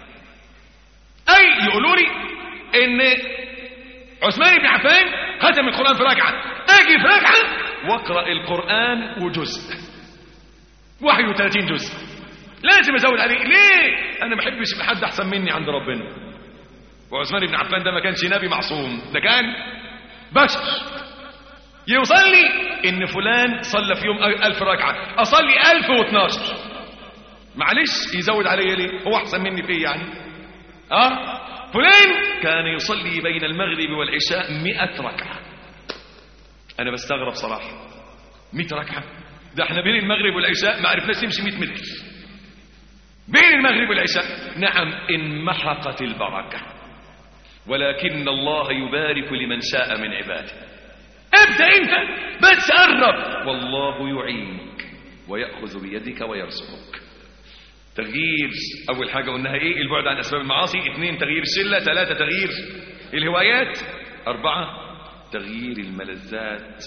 أي يقولوا لي إن عثمان بن عفان ختم القرآن في ركعة أجي في ركعة واقرأ القرآن وجزء 31 جزء لازم أزود عليه ليه؟ أنا ما بحبش يبقى حد أحسن مني عند ربنا وعثمان بن عفان ده ما كانش نبي معصوم ده كان بشر يوصل لي ان فلان صلى في يوم ألف ركعة اصلي ألف واتناشر معلش يزود عليا ليه هو احسن مني في ايه يعني اه فلان كان يصلي بين المغرب والعشاء مئة ركعة انا بستغرب صراحة مئة ركعة ده احنا بين المغرب والعشاء ما عرفناش نمشي 100 متر بين المغرب والعشاء نعم انمحقت البركة ولكن الله يبارك لمن شاء من عباده ابدا انت بس قرب والله يعينك وياخذ بيدك ويرزقك تغيير اول حاجه قلناها ايه البعد عن اسباب المعاصي اثنين تغيير الشله ثلاثه تغيير الهوايات اربعه تغيير الملذات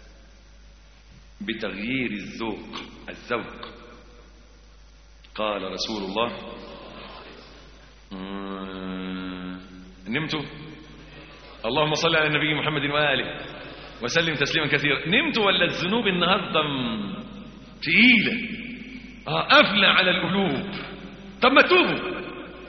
بتغيير الذوق الذوق قال رسول الله نمتوا اللهم صل على النبي محمد واله وسلم تسليما كثيرا نمت ولا الذنوب النهارده تقيله اه قافله على القلوب طب ما توبوا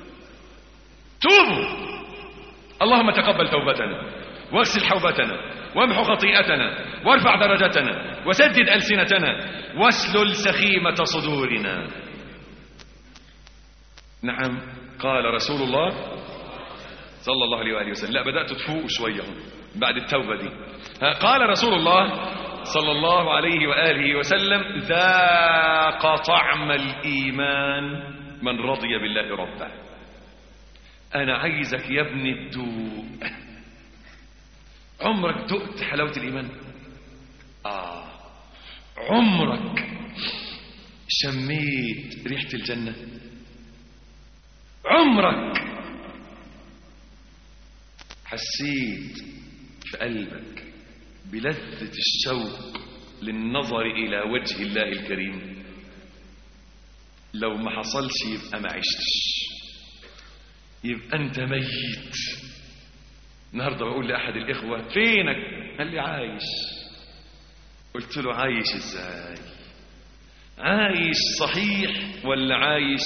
توبوا اللهم تقبل توبتنا واغسل حوبتنا وامحو خطيئتنا وارفع درجتنا وسدد ألسنتنا واسلل سخيمة صدورنا نعم قال رسول الله صلى الله عليه وآله وسلم لا بدأت تفوق شوية هم بعد التوبة دي ها، قال رسول الله صلى الله عليه وآله وسلم ذاق طعم الإيمان من رضي بالله ربا أنا عايزك يا ابني تدوق عمرك دقت حلاوة الإيمان آه عمرك شميت ريحة الجنة عمرك حسيت في قلبك بلذة الشوق للنظر إلى وجه الله الكريم لو ما حصلش يبقى ما عشتش يبقى أنت ميت النهارده بقول لأحد الإخوة فينك؟ قال لي عايش قلت له عايش ازاي؟ عايش صحيح ولا عايش؟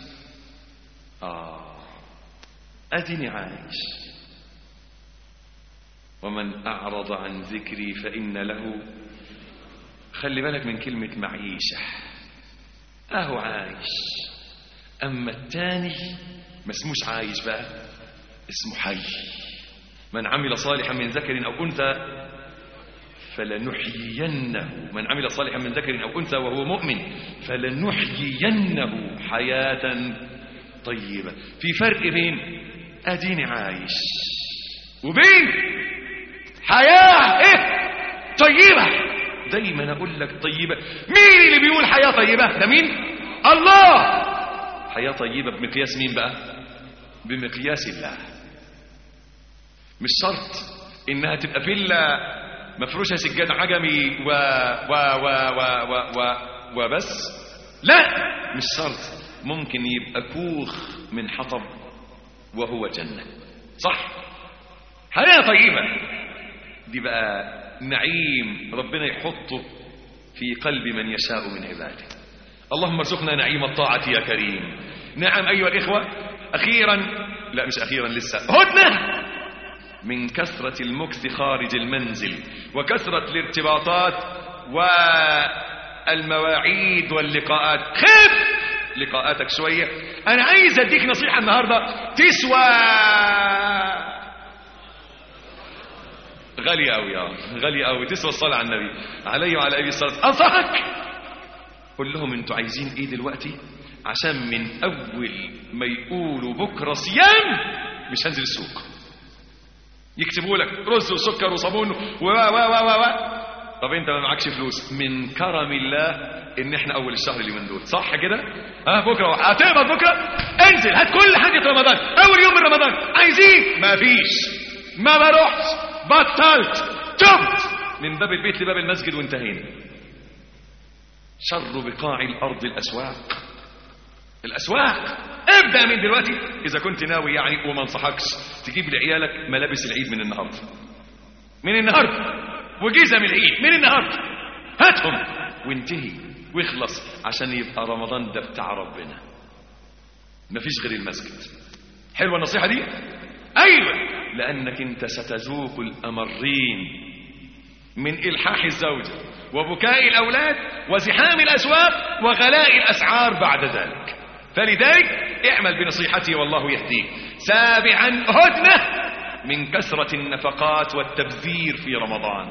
آه أدني عايش ومن أعرض عن ذكري فإن له خلي بالك من كلمة معيشة أهو عايش أما التاني ما اسموش عايش بقى اسمه حي من عمل صالحا من ذكر أو أنثى فلنحيينه من عمل صالحا من ذكر أو أنثى وهو مؤمن فلنحيينه حياة طيبة في فرق بين أديني عايش وبين حياة إيه طيبة دايما أقول لك طيبة مين اللي بيقول حياة طيبة ده مين الله حياة طيبة بمقياس مين بقى بمقياس الله مش شرط انها تبقى فيلا مفروشه سجاد عجمي و و و و و و وبس لا مش شرط ممكن يبقى كوخ من حطب وهو جنه صح حياه طيبه دي بقى نعيم ربنا يحطه في قلب من يشاء من عباده اللهم ارزقنا نعيم الطاعه يا كريم نعم ايها الاخوه اخيرا لا مش اخيرا لسه هدنه من كثرة المكث خارج المنزل وكثرة الارتباطات والمواعيد واللقاءات خف لقاءاتك شوية أنا عايز أديك نصيحة النهاردة تسوى غالية أوي يا غالية أوي تسوى الصلاة على النبي عليه وعلى أبي الصلاة أنصحك قل لهم انتوا عايزين ايه دلوقتي عشان من اول ما يقولوا بكره صيام مش هنزل السوق يكتبوا لك رز وسكر وصابون و و و و و طب انت ما معكش فلوس من كرم الله ان احنا اول الشهر اليومين دول صح كده ها بكره هتقبض بكره انزل هات كل حاجه في رمضان اول يوم من رمضان عايزين ما فيش ما بروحش بطلت تبت من باب البيت لباب المسجد وانتهينا شر بقاع الارض الاسواق الاسواق ابدا من دلوقتي اذا كنت ناوي يعني وما انصحكش تجيب لعيالك ملابس العيد من النهارده من النهارده وجيزه من العيد من النهارده هاتهم وانتهي واخلص عشان يبقى رمضان ده بتاع ربنا مفيش غير المسجد حلوه النصيحه دي ايوه لانك انت ستذوق الامرين من الحاح الزوجه وبكاء الاولاد وزحام الاسواق وغلاء الاسعار بعد ذلك فلذلك اعمل بنصيحتي والله يهديك سابعا هدنة من كثرة النفقات والتبذير في رمضان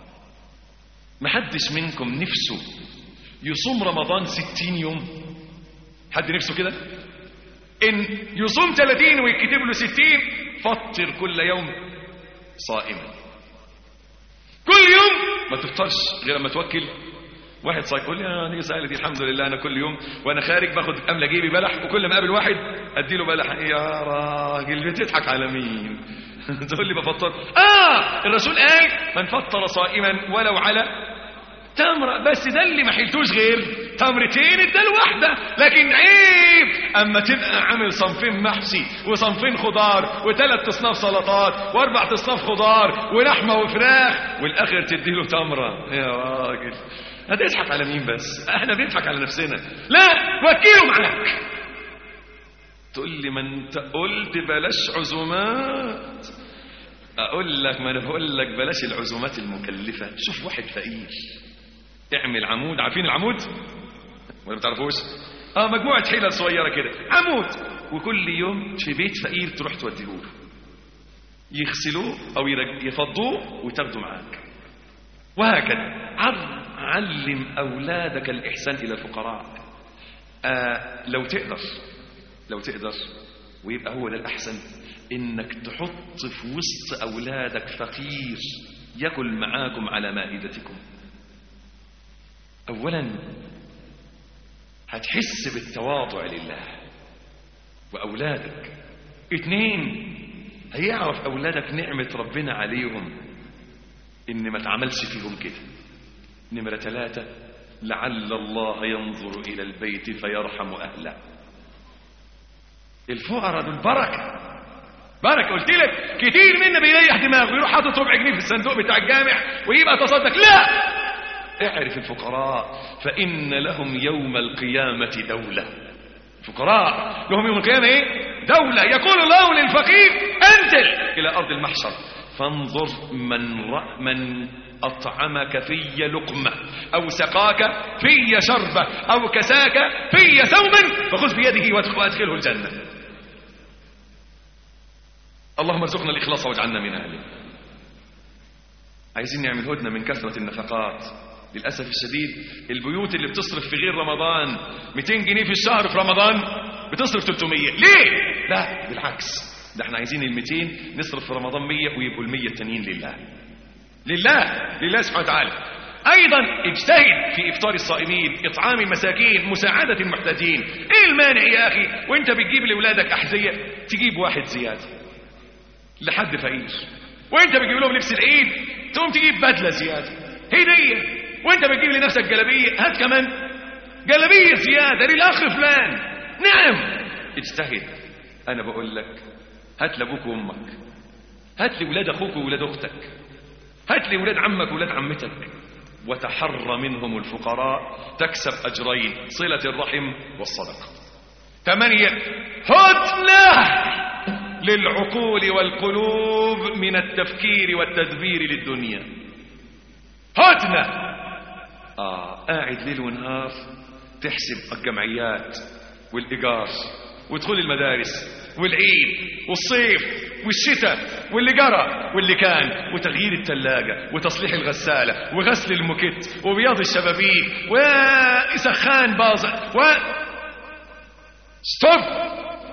محدش منكم نفسه يصوم رمضان ستين يوم حد نفسه كده ان يصوم ثلاثين ويكتب له ستين فطر كل يوم صائما كل يوم ما تفطرش غير لما توكل واحد صايم يقول لي انا نيجي سائل دي الحمد لله انا كل يوم وانا خارج باخد املى جيبي بلح وكل ما اقابل واحد ادي له بلح يا راجل بتضحك على مين تقول لي بفطر اه الرسول قال من فطر صائما ولو على تمره بس ده اللي ما حيلتوش غير تمرتين اداله واحده لكن عيب اما تبقى عامل صنفين محشي وصنفين خضار وثلاث اصناف سلطات واربع اصناف خضار ولحمه وفراخ والاخر تديله تمره يا راجل هتضحك على مين بس احنا بنضحك على نفسنا لا وكيله معاك تقول لي ما انت قلت بلاش عزومات اقول لك ما انا بقول لك بلاش العزومات المكلفه شوف واحد فقير اعمل عمود عارفين العمود ولا ما تعرفوش اه مجموعه حيله صغيره كده عمود وكل يوم في بيت فقير تروح توديه له يغسلوه او يرج- يفضوه وتاخده معاك وهكذا عل- علم اولادك الاحسان الى الفقراء آه لو تقدر لو تقدر ويبقى هو ده الاحسن انك تحط في وسط اولادك فقير ياكل معاكم على مائدتكم اولا هتحس بالتواضع لله واولادك اتنين هيعرف اولادك نعمه ربنا عليهم ان ما تعملش فيهم كده نمره ثلاثه لعل الله ينظر الى البيت فيرحم اهله الفقراء دول بركه بركه قلت لك كتير منا بيريح دماغه ويروح حاطط ربع جنيه في الصندوق بتاع الجامع ويبقى تصدق لا اعرف الفقراء فإن لهم يوم القيامة دولة فقراء لهم يوم القيامة ايه دولة يقول الله للفقير انزل إلى أرض المحشر فانظر من, ر... من أطعمك في لقمة أو سقاك في شربة أو كساك في ثوبا فخذ بيده وادخله الجنة اللهم ارزقنا الإخلاص واجعلنا من أهله عايزين نعمل هدنة من كثرة النفقات للأسف الشديد البيوت اللي بتصرف في غير رمضان 200 جنيه في الشهر في رمضان بتصرف 300 ليه؟ لا بالعكس ده احنا عايزين ال 200 نصرف في رمضان 100 ويبقوا ال 100 التانيين لله لله لله سبحانه وتعالى ايضا اجتهد في افطار الصائمين اطعام المساكين مساعده المحتاجين ايه المانع يا اخي وانت بتجيب لاولادك احذيه تجيب واحد زياده لحد فقير وانت بتجيب لهم لبس العيد تقوم تجيب بدله زياده هديه وانت بتجيب لنفسك جلابيه هات كمان جلابيه زياده للاخ فلان نعم اجتهد انا بقول لك هات لابوك وامك هات لولاد اخوك وولاد اختك هات لولاد عمك وولاد عمتك وتحر منهم الفقراء تكسب اجرين صله الرحم والصدقه ثمانيه هدنه للعقول والقلوب من التفكير والتدبير للدنيا هدنة آه قاعد ليل ونهار تحسب الجمعيات والإيجار وتدخل المدارس والعيد والصيف والشتاء واللي جرى واللي كان وتغيير الثلاجة وتصليح الغسالة وغسل المكت وبياض الشبابيك وسخان باظة و ستوب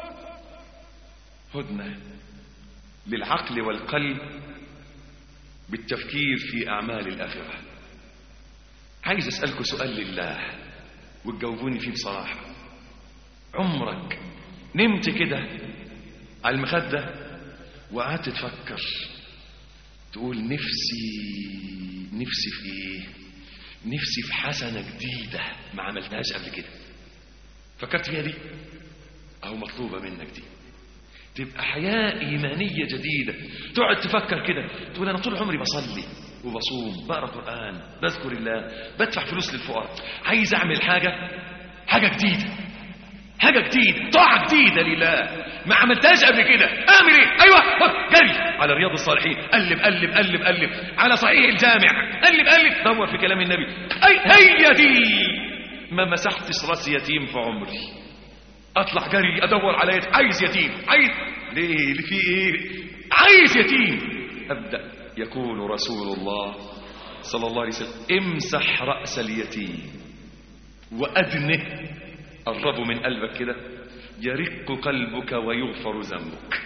هدنة للعقل والقلب بالتفكير في أعمال الآخرة عايز أسألكم سؤال لله وتجاوبوني فيه بصراحة عمرك نمت كده على المخدة وقعدت تفكر تقول نفسي نفسي في ايه نفسي في حسنة جديدة ما عملتهاش قبل كده فكرت فيها دي أو مطلوبة منك دي تبقى حياة إيمانية جديدة تقعد تفكر كده تقول أنا طول عمري بصلي وبصوم بقرأ قرآن بذكر الله بدفع فلوس للفقراء عايز أعمل حاجة حاجة جديدة حاجة جديدة طاعة جديدة لله ما عملتهاش قبل كده اعمل ايه ايوه جري على رياض الصالحين قلب قلب قلب قلب على صحيح الجامع قلب قلب دور في كلام النبي اي هي دي ما مسحتش راس يتيم في عمري اطلع جري ادور على يتيم عايز يتيم عايز ليه اللي في ايه عايز يتيم ابدا يقول رسول الله صلى الله عليه وسلم امسح راس اليتيم وادنه قربه من قلبك كده يرق قلبك ويغفر ذنبك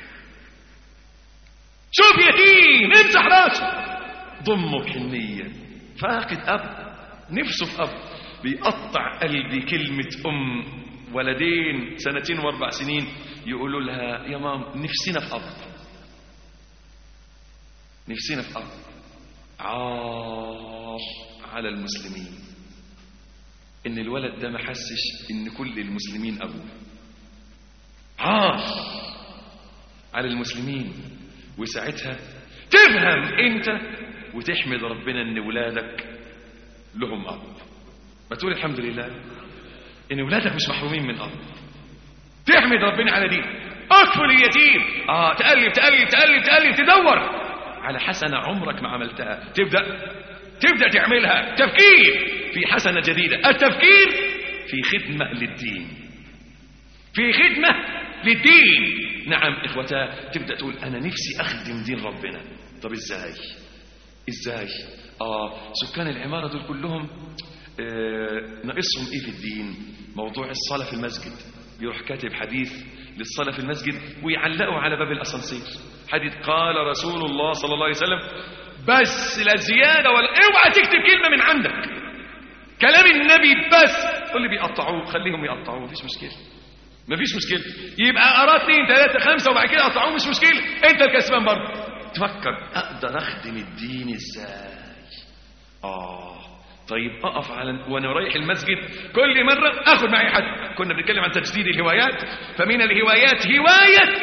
شوف يتيم امسح راسه ضمه بحنيه فاقد اب نفسه في اب بيقطع قلبي كلمه ام ولدين سنتين واربع سنين يقولوا لها يا مام نفسنا في اب نفسنا في اب عار على المسلمين ان الولد ده ما حسش ان كل المسلمين ابوه عار على المسلمين وساعتها تفهم انت وتحمد ربنا ان ولادك لهم اب ما تقول الحمد لله ان ولادك مش محرومين من اب تحمد ربنا على دي اكفل اليتيم اه تقلب تقلب تقلب تقلب تدور على حسنه عمرك ما عملتها تبدا تبدا تعملها تفكير في حسنه جديده التفكير في خدمه للدين في خدمه للدين نعم إخوتا تبدأ تقول أنا نفسي أخدم دين ربنا طب إزاي إزاي آه سكان العمارة دول كلهم آه ناقصهم إيه في الدين موضوع الصلاة في المسجد يروح كاتب حديث للصلاة في المسجد ويعلقوا على باب الأسانسير حديث قال رسول الله صلى الله عليه وسلم بس لا زيادة ولا اوعى تكتب كلمة من عندك كلام النبي بس قول لي بيقطعوه خليهم يقطعوه مفيش مشكلة مفيش مشكلة يبقى أراد اثنين ثلاثة خمسة وبعد كده قطعوه مش مشكلة أنت الكسبان برضه تفكر أقدر أخدم الدين إزاي آه طيب أقف على وأنا رايح المسجد كل مرة أخذ معي حد كنا بنتكلم عن تجديد الهوايات فمن الهوايات هواية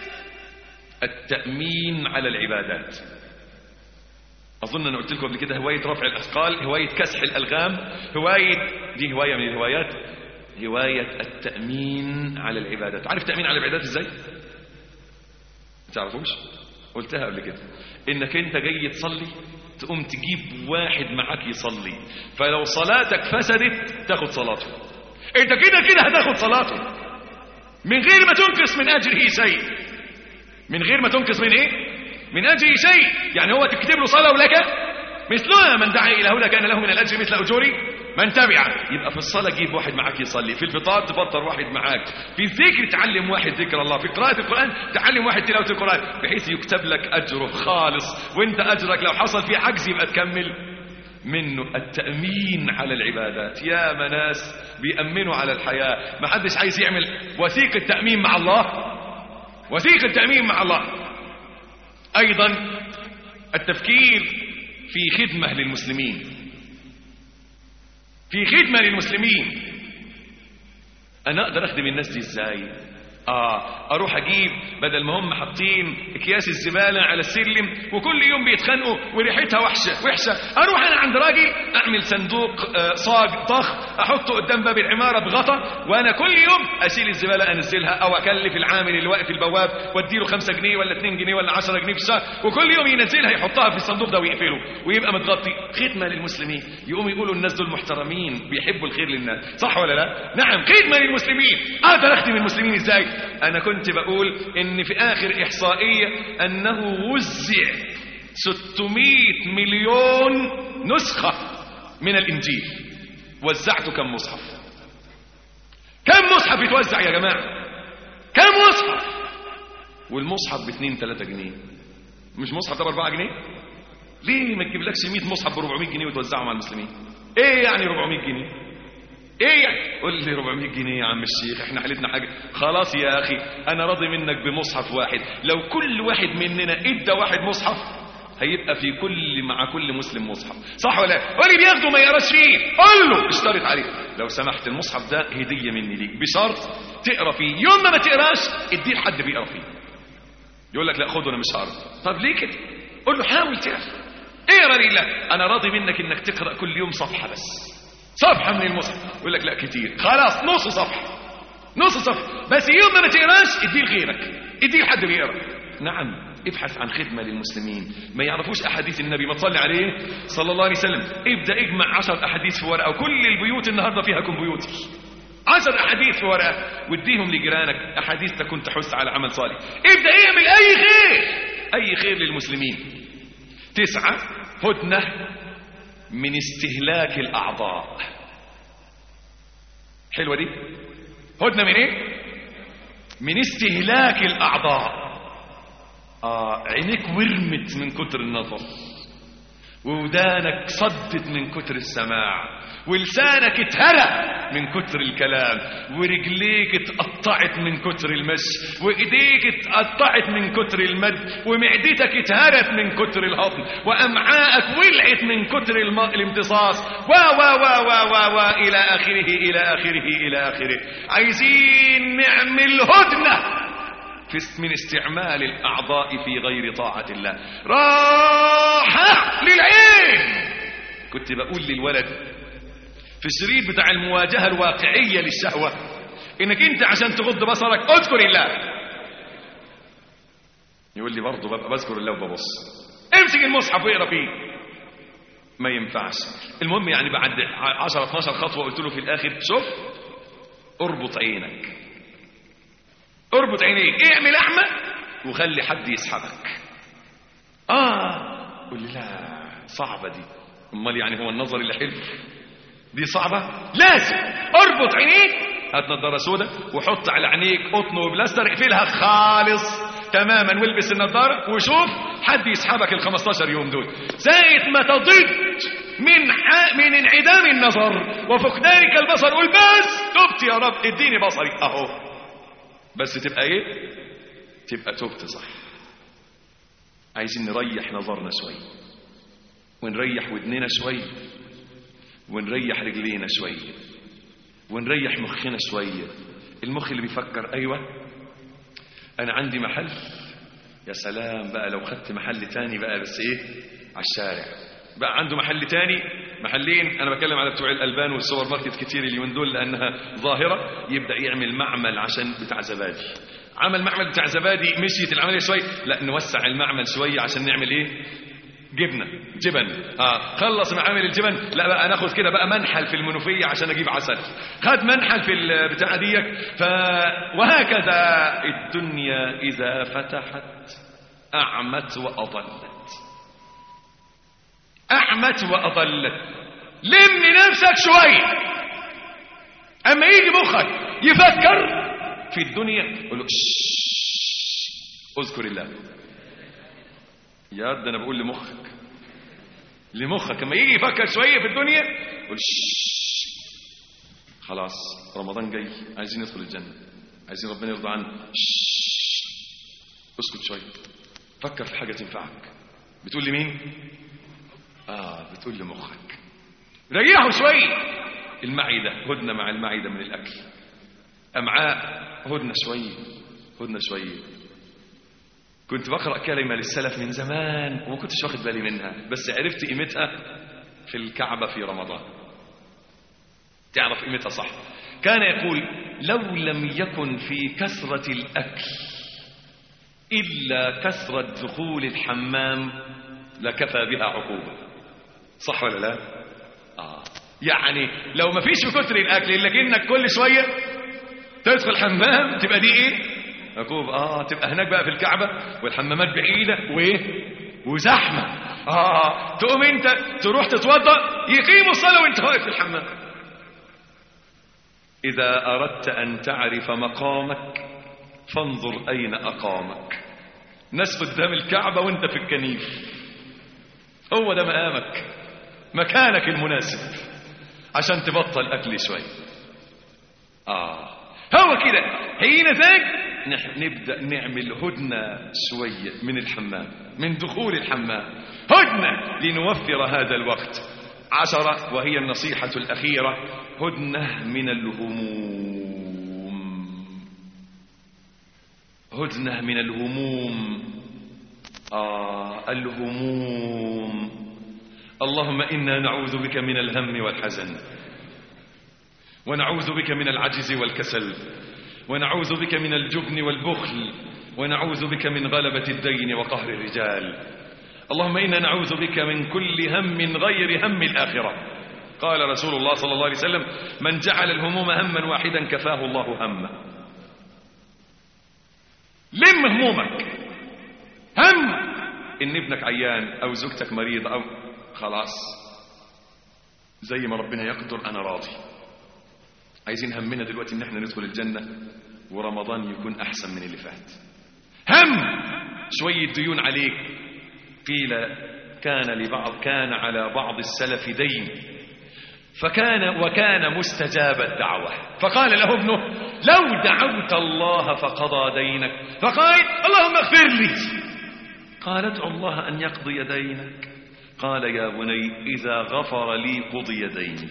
التأمين على العبادات أظن أنا قلت لكم قبل كده هواية رفع الأثقال هواية كسح الألغام هواية دي هواية من الهوايات هواية التأمين على العبادات عارف تأمين على العبادات إزاي؟ ما تعرفوش؟ قلتها قبل كده إنك أنت جاي تصلي تقوم تجيب واحد معاك يصلي فلو صلاتك فسدت تاخد صلاته انت كده كده هتاخد صلاته من غير ما تنقص من اجره شيء من غير ما تنقص من ايه من اجره شيء يعني هو تكتب له صلاه ولك مثلها من دعا الى هدى كان له من الاجر مثل اجور من تبع يبقى في الصلاه جيب واحد معاك يصلي في الفطار تفطر واحد معاك في الذكر تعلم واحد ذكر الله في قراءه القران تعلم واحد تلاوه القران بحيث يكتب لك اجره خالص وانت اجرك لو حصل فيه عجز يبقى تكمل منه التأمين على العبادات يا مناس بيأمنوا على الحياة ما حدش عايز يعمل وثيقة تأمين مع الله وثيقة تأمين مع الله أيضا التفكير في خدمة للمسلمين في خدمة للمسلمين أنا أقدر أخدم الناس دي إزاي آه أروح أجيب بدل ما هم حاطين أكياس الزبالة على السلم وكل يوم بيتخانقوا وريحتها وحشة وحشة أروح أنا عند راجل أعمل صندوق آه صاج ضخ أحطه قدام باب العمارة بغطا وأنا كل يوم أشيل الزبالة أنزلها أو أكلف العامل اللي واقف البواب وأديله 5 جنيه ولا 2 جنيه ولا 10 جنيه في الشهر وكل يوم ينزلها يحطها في الصندوق ده ويقفله ويبقى متغطي خدمة للمسلمين يقوم يقولوا الناس دول محترمين بيحبوا الخير للناس صح ولا لا؟ نعم خدمة للمسلمين أقدر أخدم المسلمين إزاي؟ أنا كنت بقول إن في آخر إحصائية أنه وزع 600 مليون نسخة من الإنجيل وزعت كم مصحف كم مصحف يتوزع يا جماعة كم مصحف والمصحف ب 2 3 جنيه مش مصحف ده ب 4 جنيه ليه ما تجيبلكش 100 مصحف ب 400 جنيه وتوزعهم على المسلمين ايه يعني 400 جنيه ايه يعني قول لي 400 جنيه يا عم الشيخ احنا حالتنا حاجه خلاص يا اخي انا راضي منك بمصحف واحد لو كل واحد مننا ادى واحد مصحف هيبقى في كل مع كل مسلم مصحف صح ولا لا واللي بياخده ما يقراش فيه قول له اشترط عليه لو سمحت المصحف ده هديه مني ليك بشرط تقرا فيه يوم ما ما تقراش اديه لحد بيقرا فيه يقول لك لا خده انا مش هقرا طب ليه كده قول له حاول تقرا اقرا لله انا راضي منك انك تقرا كل يوم صفحه بس صفحة من المصحف يقول لك لا كتير خلاص نص صفحة نص صفحة بس يوم ما ما تقراش اديه لغيرك اديه لحد بيقرا نعم ابحث عن خدمة للمسلمين ما يعرفوش أحاديث النبي ما تصلي عليه صلى الله عليه وسلم ابدأ اجمع عشر أحاديث في ورقة وكل البيوت النهاردة فيها كمبيوتر عشر أحاديث في ورقة واديهم لجيرانك أحاديث تكون تحث على عمل صالح ابدأ اعمل أي خير أي خير للمسلمين تسعة هدنة من استهلاك الأعضاء حلوة دي هدنة من ايه من استهلاك الأعضاء آه عينيك ورمت من كتر النظر وودانك صدت من كتر السماع ولسانك اتهرى من كتر الكلام ورجليك اتقطعت من كتر المشي وايديك اتقطعت من كتر المد ومعدتك اتهرت من كتر الهضم وامعائك ولعت من كتر الم... الامتصاص و و و و و و الى اخره الى اخره الى اخره عايزين نعمل هدنه في من استعمال الأعضاء في غير طاعة الله راحة للعين كنت بقول للولد في الشريط بتاع المواجهة الواقعية للشهوة انك انت عشان تغض بصرك اذكر الله يقول لي برضه ببقى بذكر الله وببص امسك المصحف واقرا فيه ما ينفعش المهم يعني بعد 10 12 خطوه قلت له في الاخر شوف اربط عينك اربط عينيك اعمل احمى وخلي حد يسحبك اه قول لي لا صعبه دي امال يعني هو النظر اللي حلو دي صعبه لازم اربط عينيك هات نظاره سوداء وحط على عينيك قطن وبلاستر اقفلها خالص تماما والبس النظاره وشوف حد يسحبك ال 15 يوم دول ساعه ما تضج من ح... من انعدام النظر وفقدانك البصر قول بس تبت يا رب اديني بصري اهو بس تبقى ايه تبقى تبت صح عايزين نريح نظرنا شويه ونريح ودننا شويه ونريح رجلينا شويه ونريح مخنا شويه المخ اللي بيفكر ايوه انا عندي محل يا سلام بقى لو خدت محل تاني بقى بس ايه على الشارع بقى عنده محل تاني محلين انا بتكلم على بتوع الالبان والسوبر ماركت كتير اليومين دول لانها ظاهره يبدا يعمل معمل عشان بتاع زبادي عمل معمل بتاع زبادي مشيت العمليه شويه لا نوسع المعمل شويه عشان نعمل ايه جبنه جبن اه خلص معامل الجبن لا بقى ناخد كده بقى منحل في المنوفيه عشان اجيب عسل خد منحل في البتاع ديك ف وهكذا الدنيا اذا فتحت اعمت واضلت اعمت واضلت لم نفسك شويه اما يجي مخك يفكر في الدنيا قول له اذكر الله يا ده انا بقول لمخك لمخك لما يجي يفكر شويه في الدنيا قول خلاص رمضان جاي عايزين ندخل الجنه عايزين ربنا يرضى عنا اسكت شويه فكر في حاجه تنفعك بتقول لمين اه بتقول لمخك ريحه شويه المعده هدنه مع المعده من الاكل امعاء هدنه شويه هدنه شويه كنت بقرأ كلمة للسلف من زمان وما كنتش واخد بالي منها بس عرفت قيمتها في الكعبة في رمضان تعرف قيمتها صح كان يقول لو لم يكن في كثرة الأكل إلا كثرة دخول الحمام لكفى بها عقوبة صح ولا لا آه. يعني لو ما فيش في كتر الأكل إلا كأنك كل شوية تدخل حمام تبقى دي إيه عقوب اه تبقى هناك بقى في الكعبة والحمامات بعيدة وايه وزحمة اه تقوم انت تروح تتوضا يقيموا الصلاة وانت واقف في الحمام اذا اردت ان تعرف مقامك فانظر اين اقامك ناس قدام الكعبة وانت في الكنيف هو ده مقامك مكانك المناسب عشان تبطل اكل شوية اه هو كده حين ذاك نبدأ نعمل هدنة شوية من الحمام من دخول الحمام هدنة لنوفر هذا الوقت عشرة وهي النصيحة الأخيرة هدنة من الهموم هدنة من الهموم آه الهموم اللهم إنا نعوذ بك من الهم والحزن ونعوذ بك من العجز والكسل ونعوذ بك من الجبن والبخل ونعوذ بك من غلبة الدين وقهر الرجال اللهم إنا نعوذ بك من كل هم غير هم الآخرة قال رسول الله صلى الله عليه وسلم من جعل الهموم هما واحدا كفاه الله همه لم همومك هم إن ابنك عيان أو زوجتك مريض أو خلاص زي ما ربنا يقدر أنا راضي عايزين همنا دلوقتي ان احنا ندخل الجنة ورمضان يكون احسن من اللي فات هم شوية ديون عليك قيل كان لبعض كان على بعض السلف دين فكان وكان مستجاب الدعوة فقال له ابنه لو دعوت الله فقضى دينك فقال اللهم اغفر لي قال ادعو الله أن يقضي دينك قال يا بني إذا غفر لي قضي ديني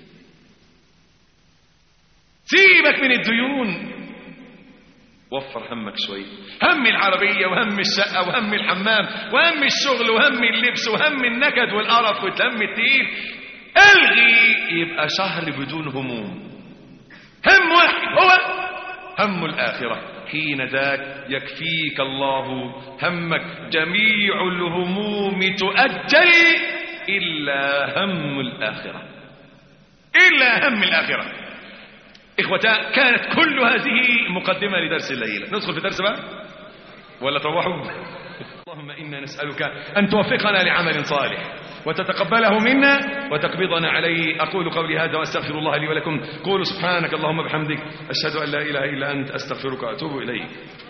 سيبك من الديون وفر همك شوي هم العربية وهم الشقة وهم الحمام وهم الشغل وهم اللبس وهم النكد والقرف والهم التقيل الغي يبقى شهر بدون هموم هم واحد هو هم الآخرة حين ذاك يكفيك الله همك جميع الهموم تؤجل إلا هم الآخرة إلا هم الآخرة إخوتا كانت كل هذه مقدمة لدرس الليلة ندخل في درس بقى ولا تروحوا اللهم إنا نسألك أن توفقنا لعمل صالح وتتقبله منا وتقبضنا عليه أقول قولي هذا وأستغفر الله لي ولكم قولوا سبحانك اللهم بحمدك أشهد أن لا إله إلا أنت أستغفرك وأتوب إليك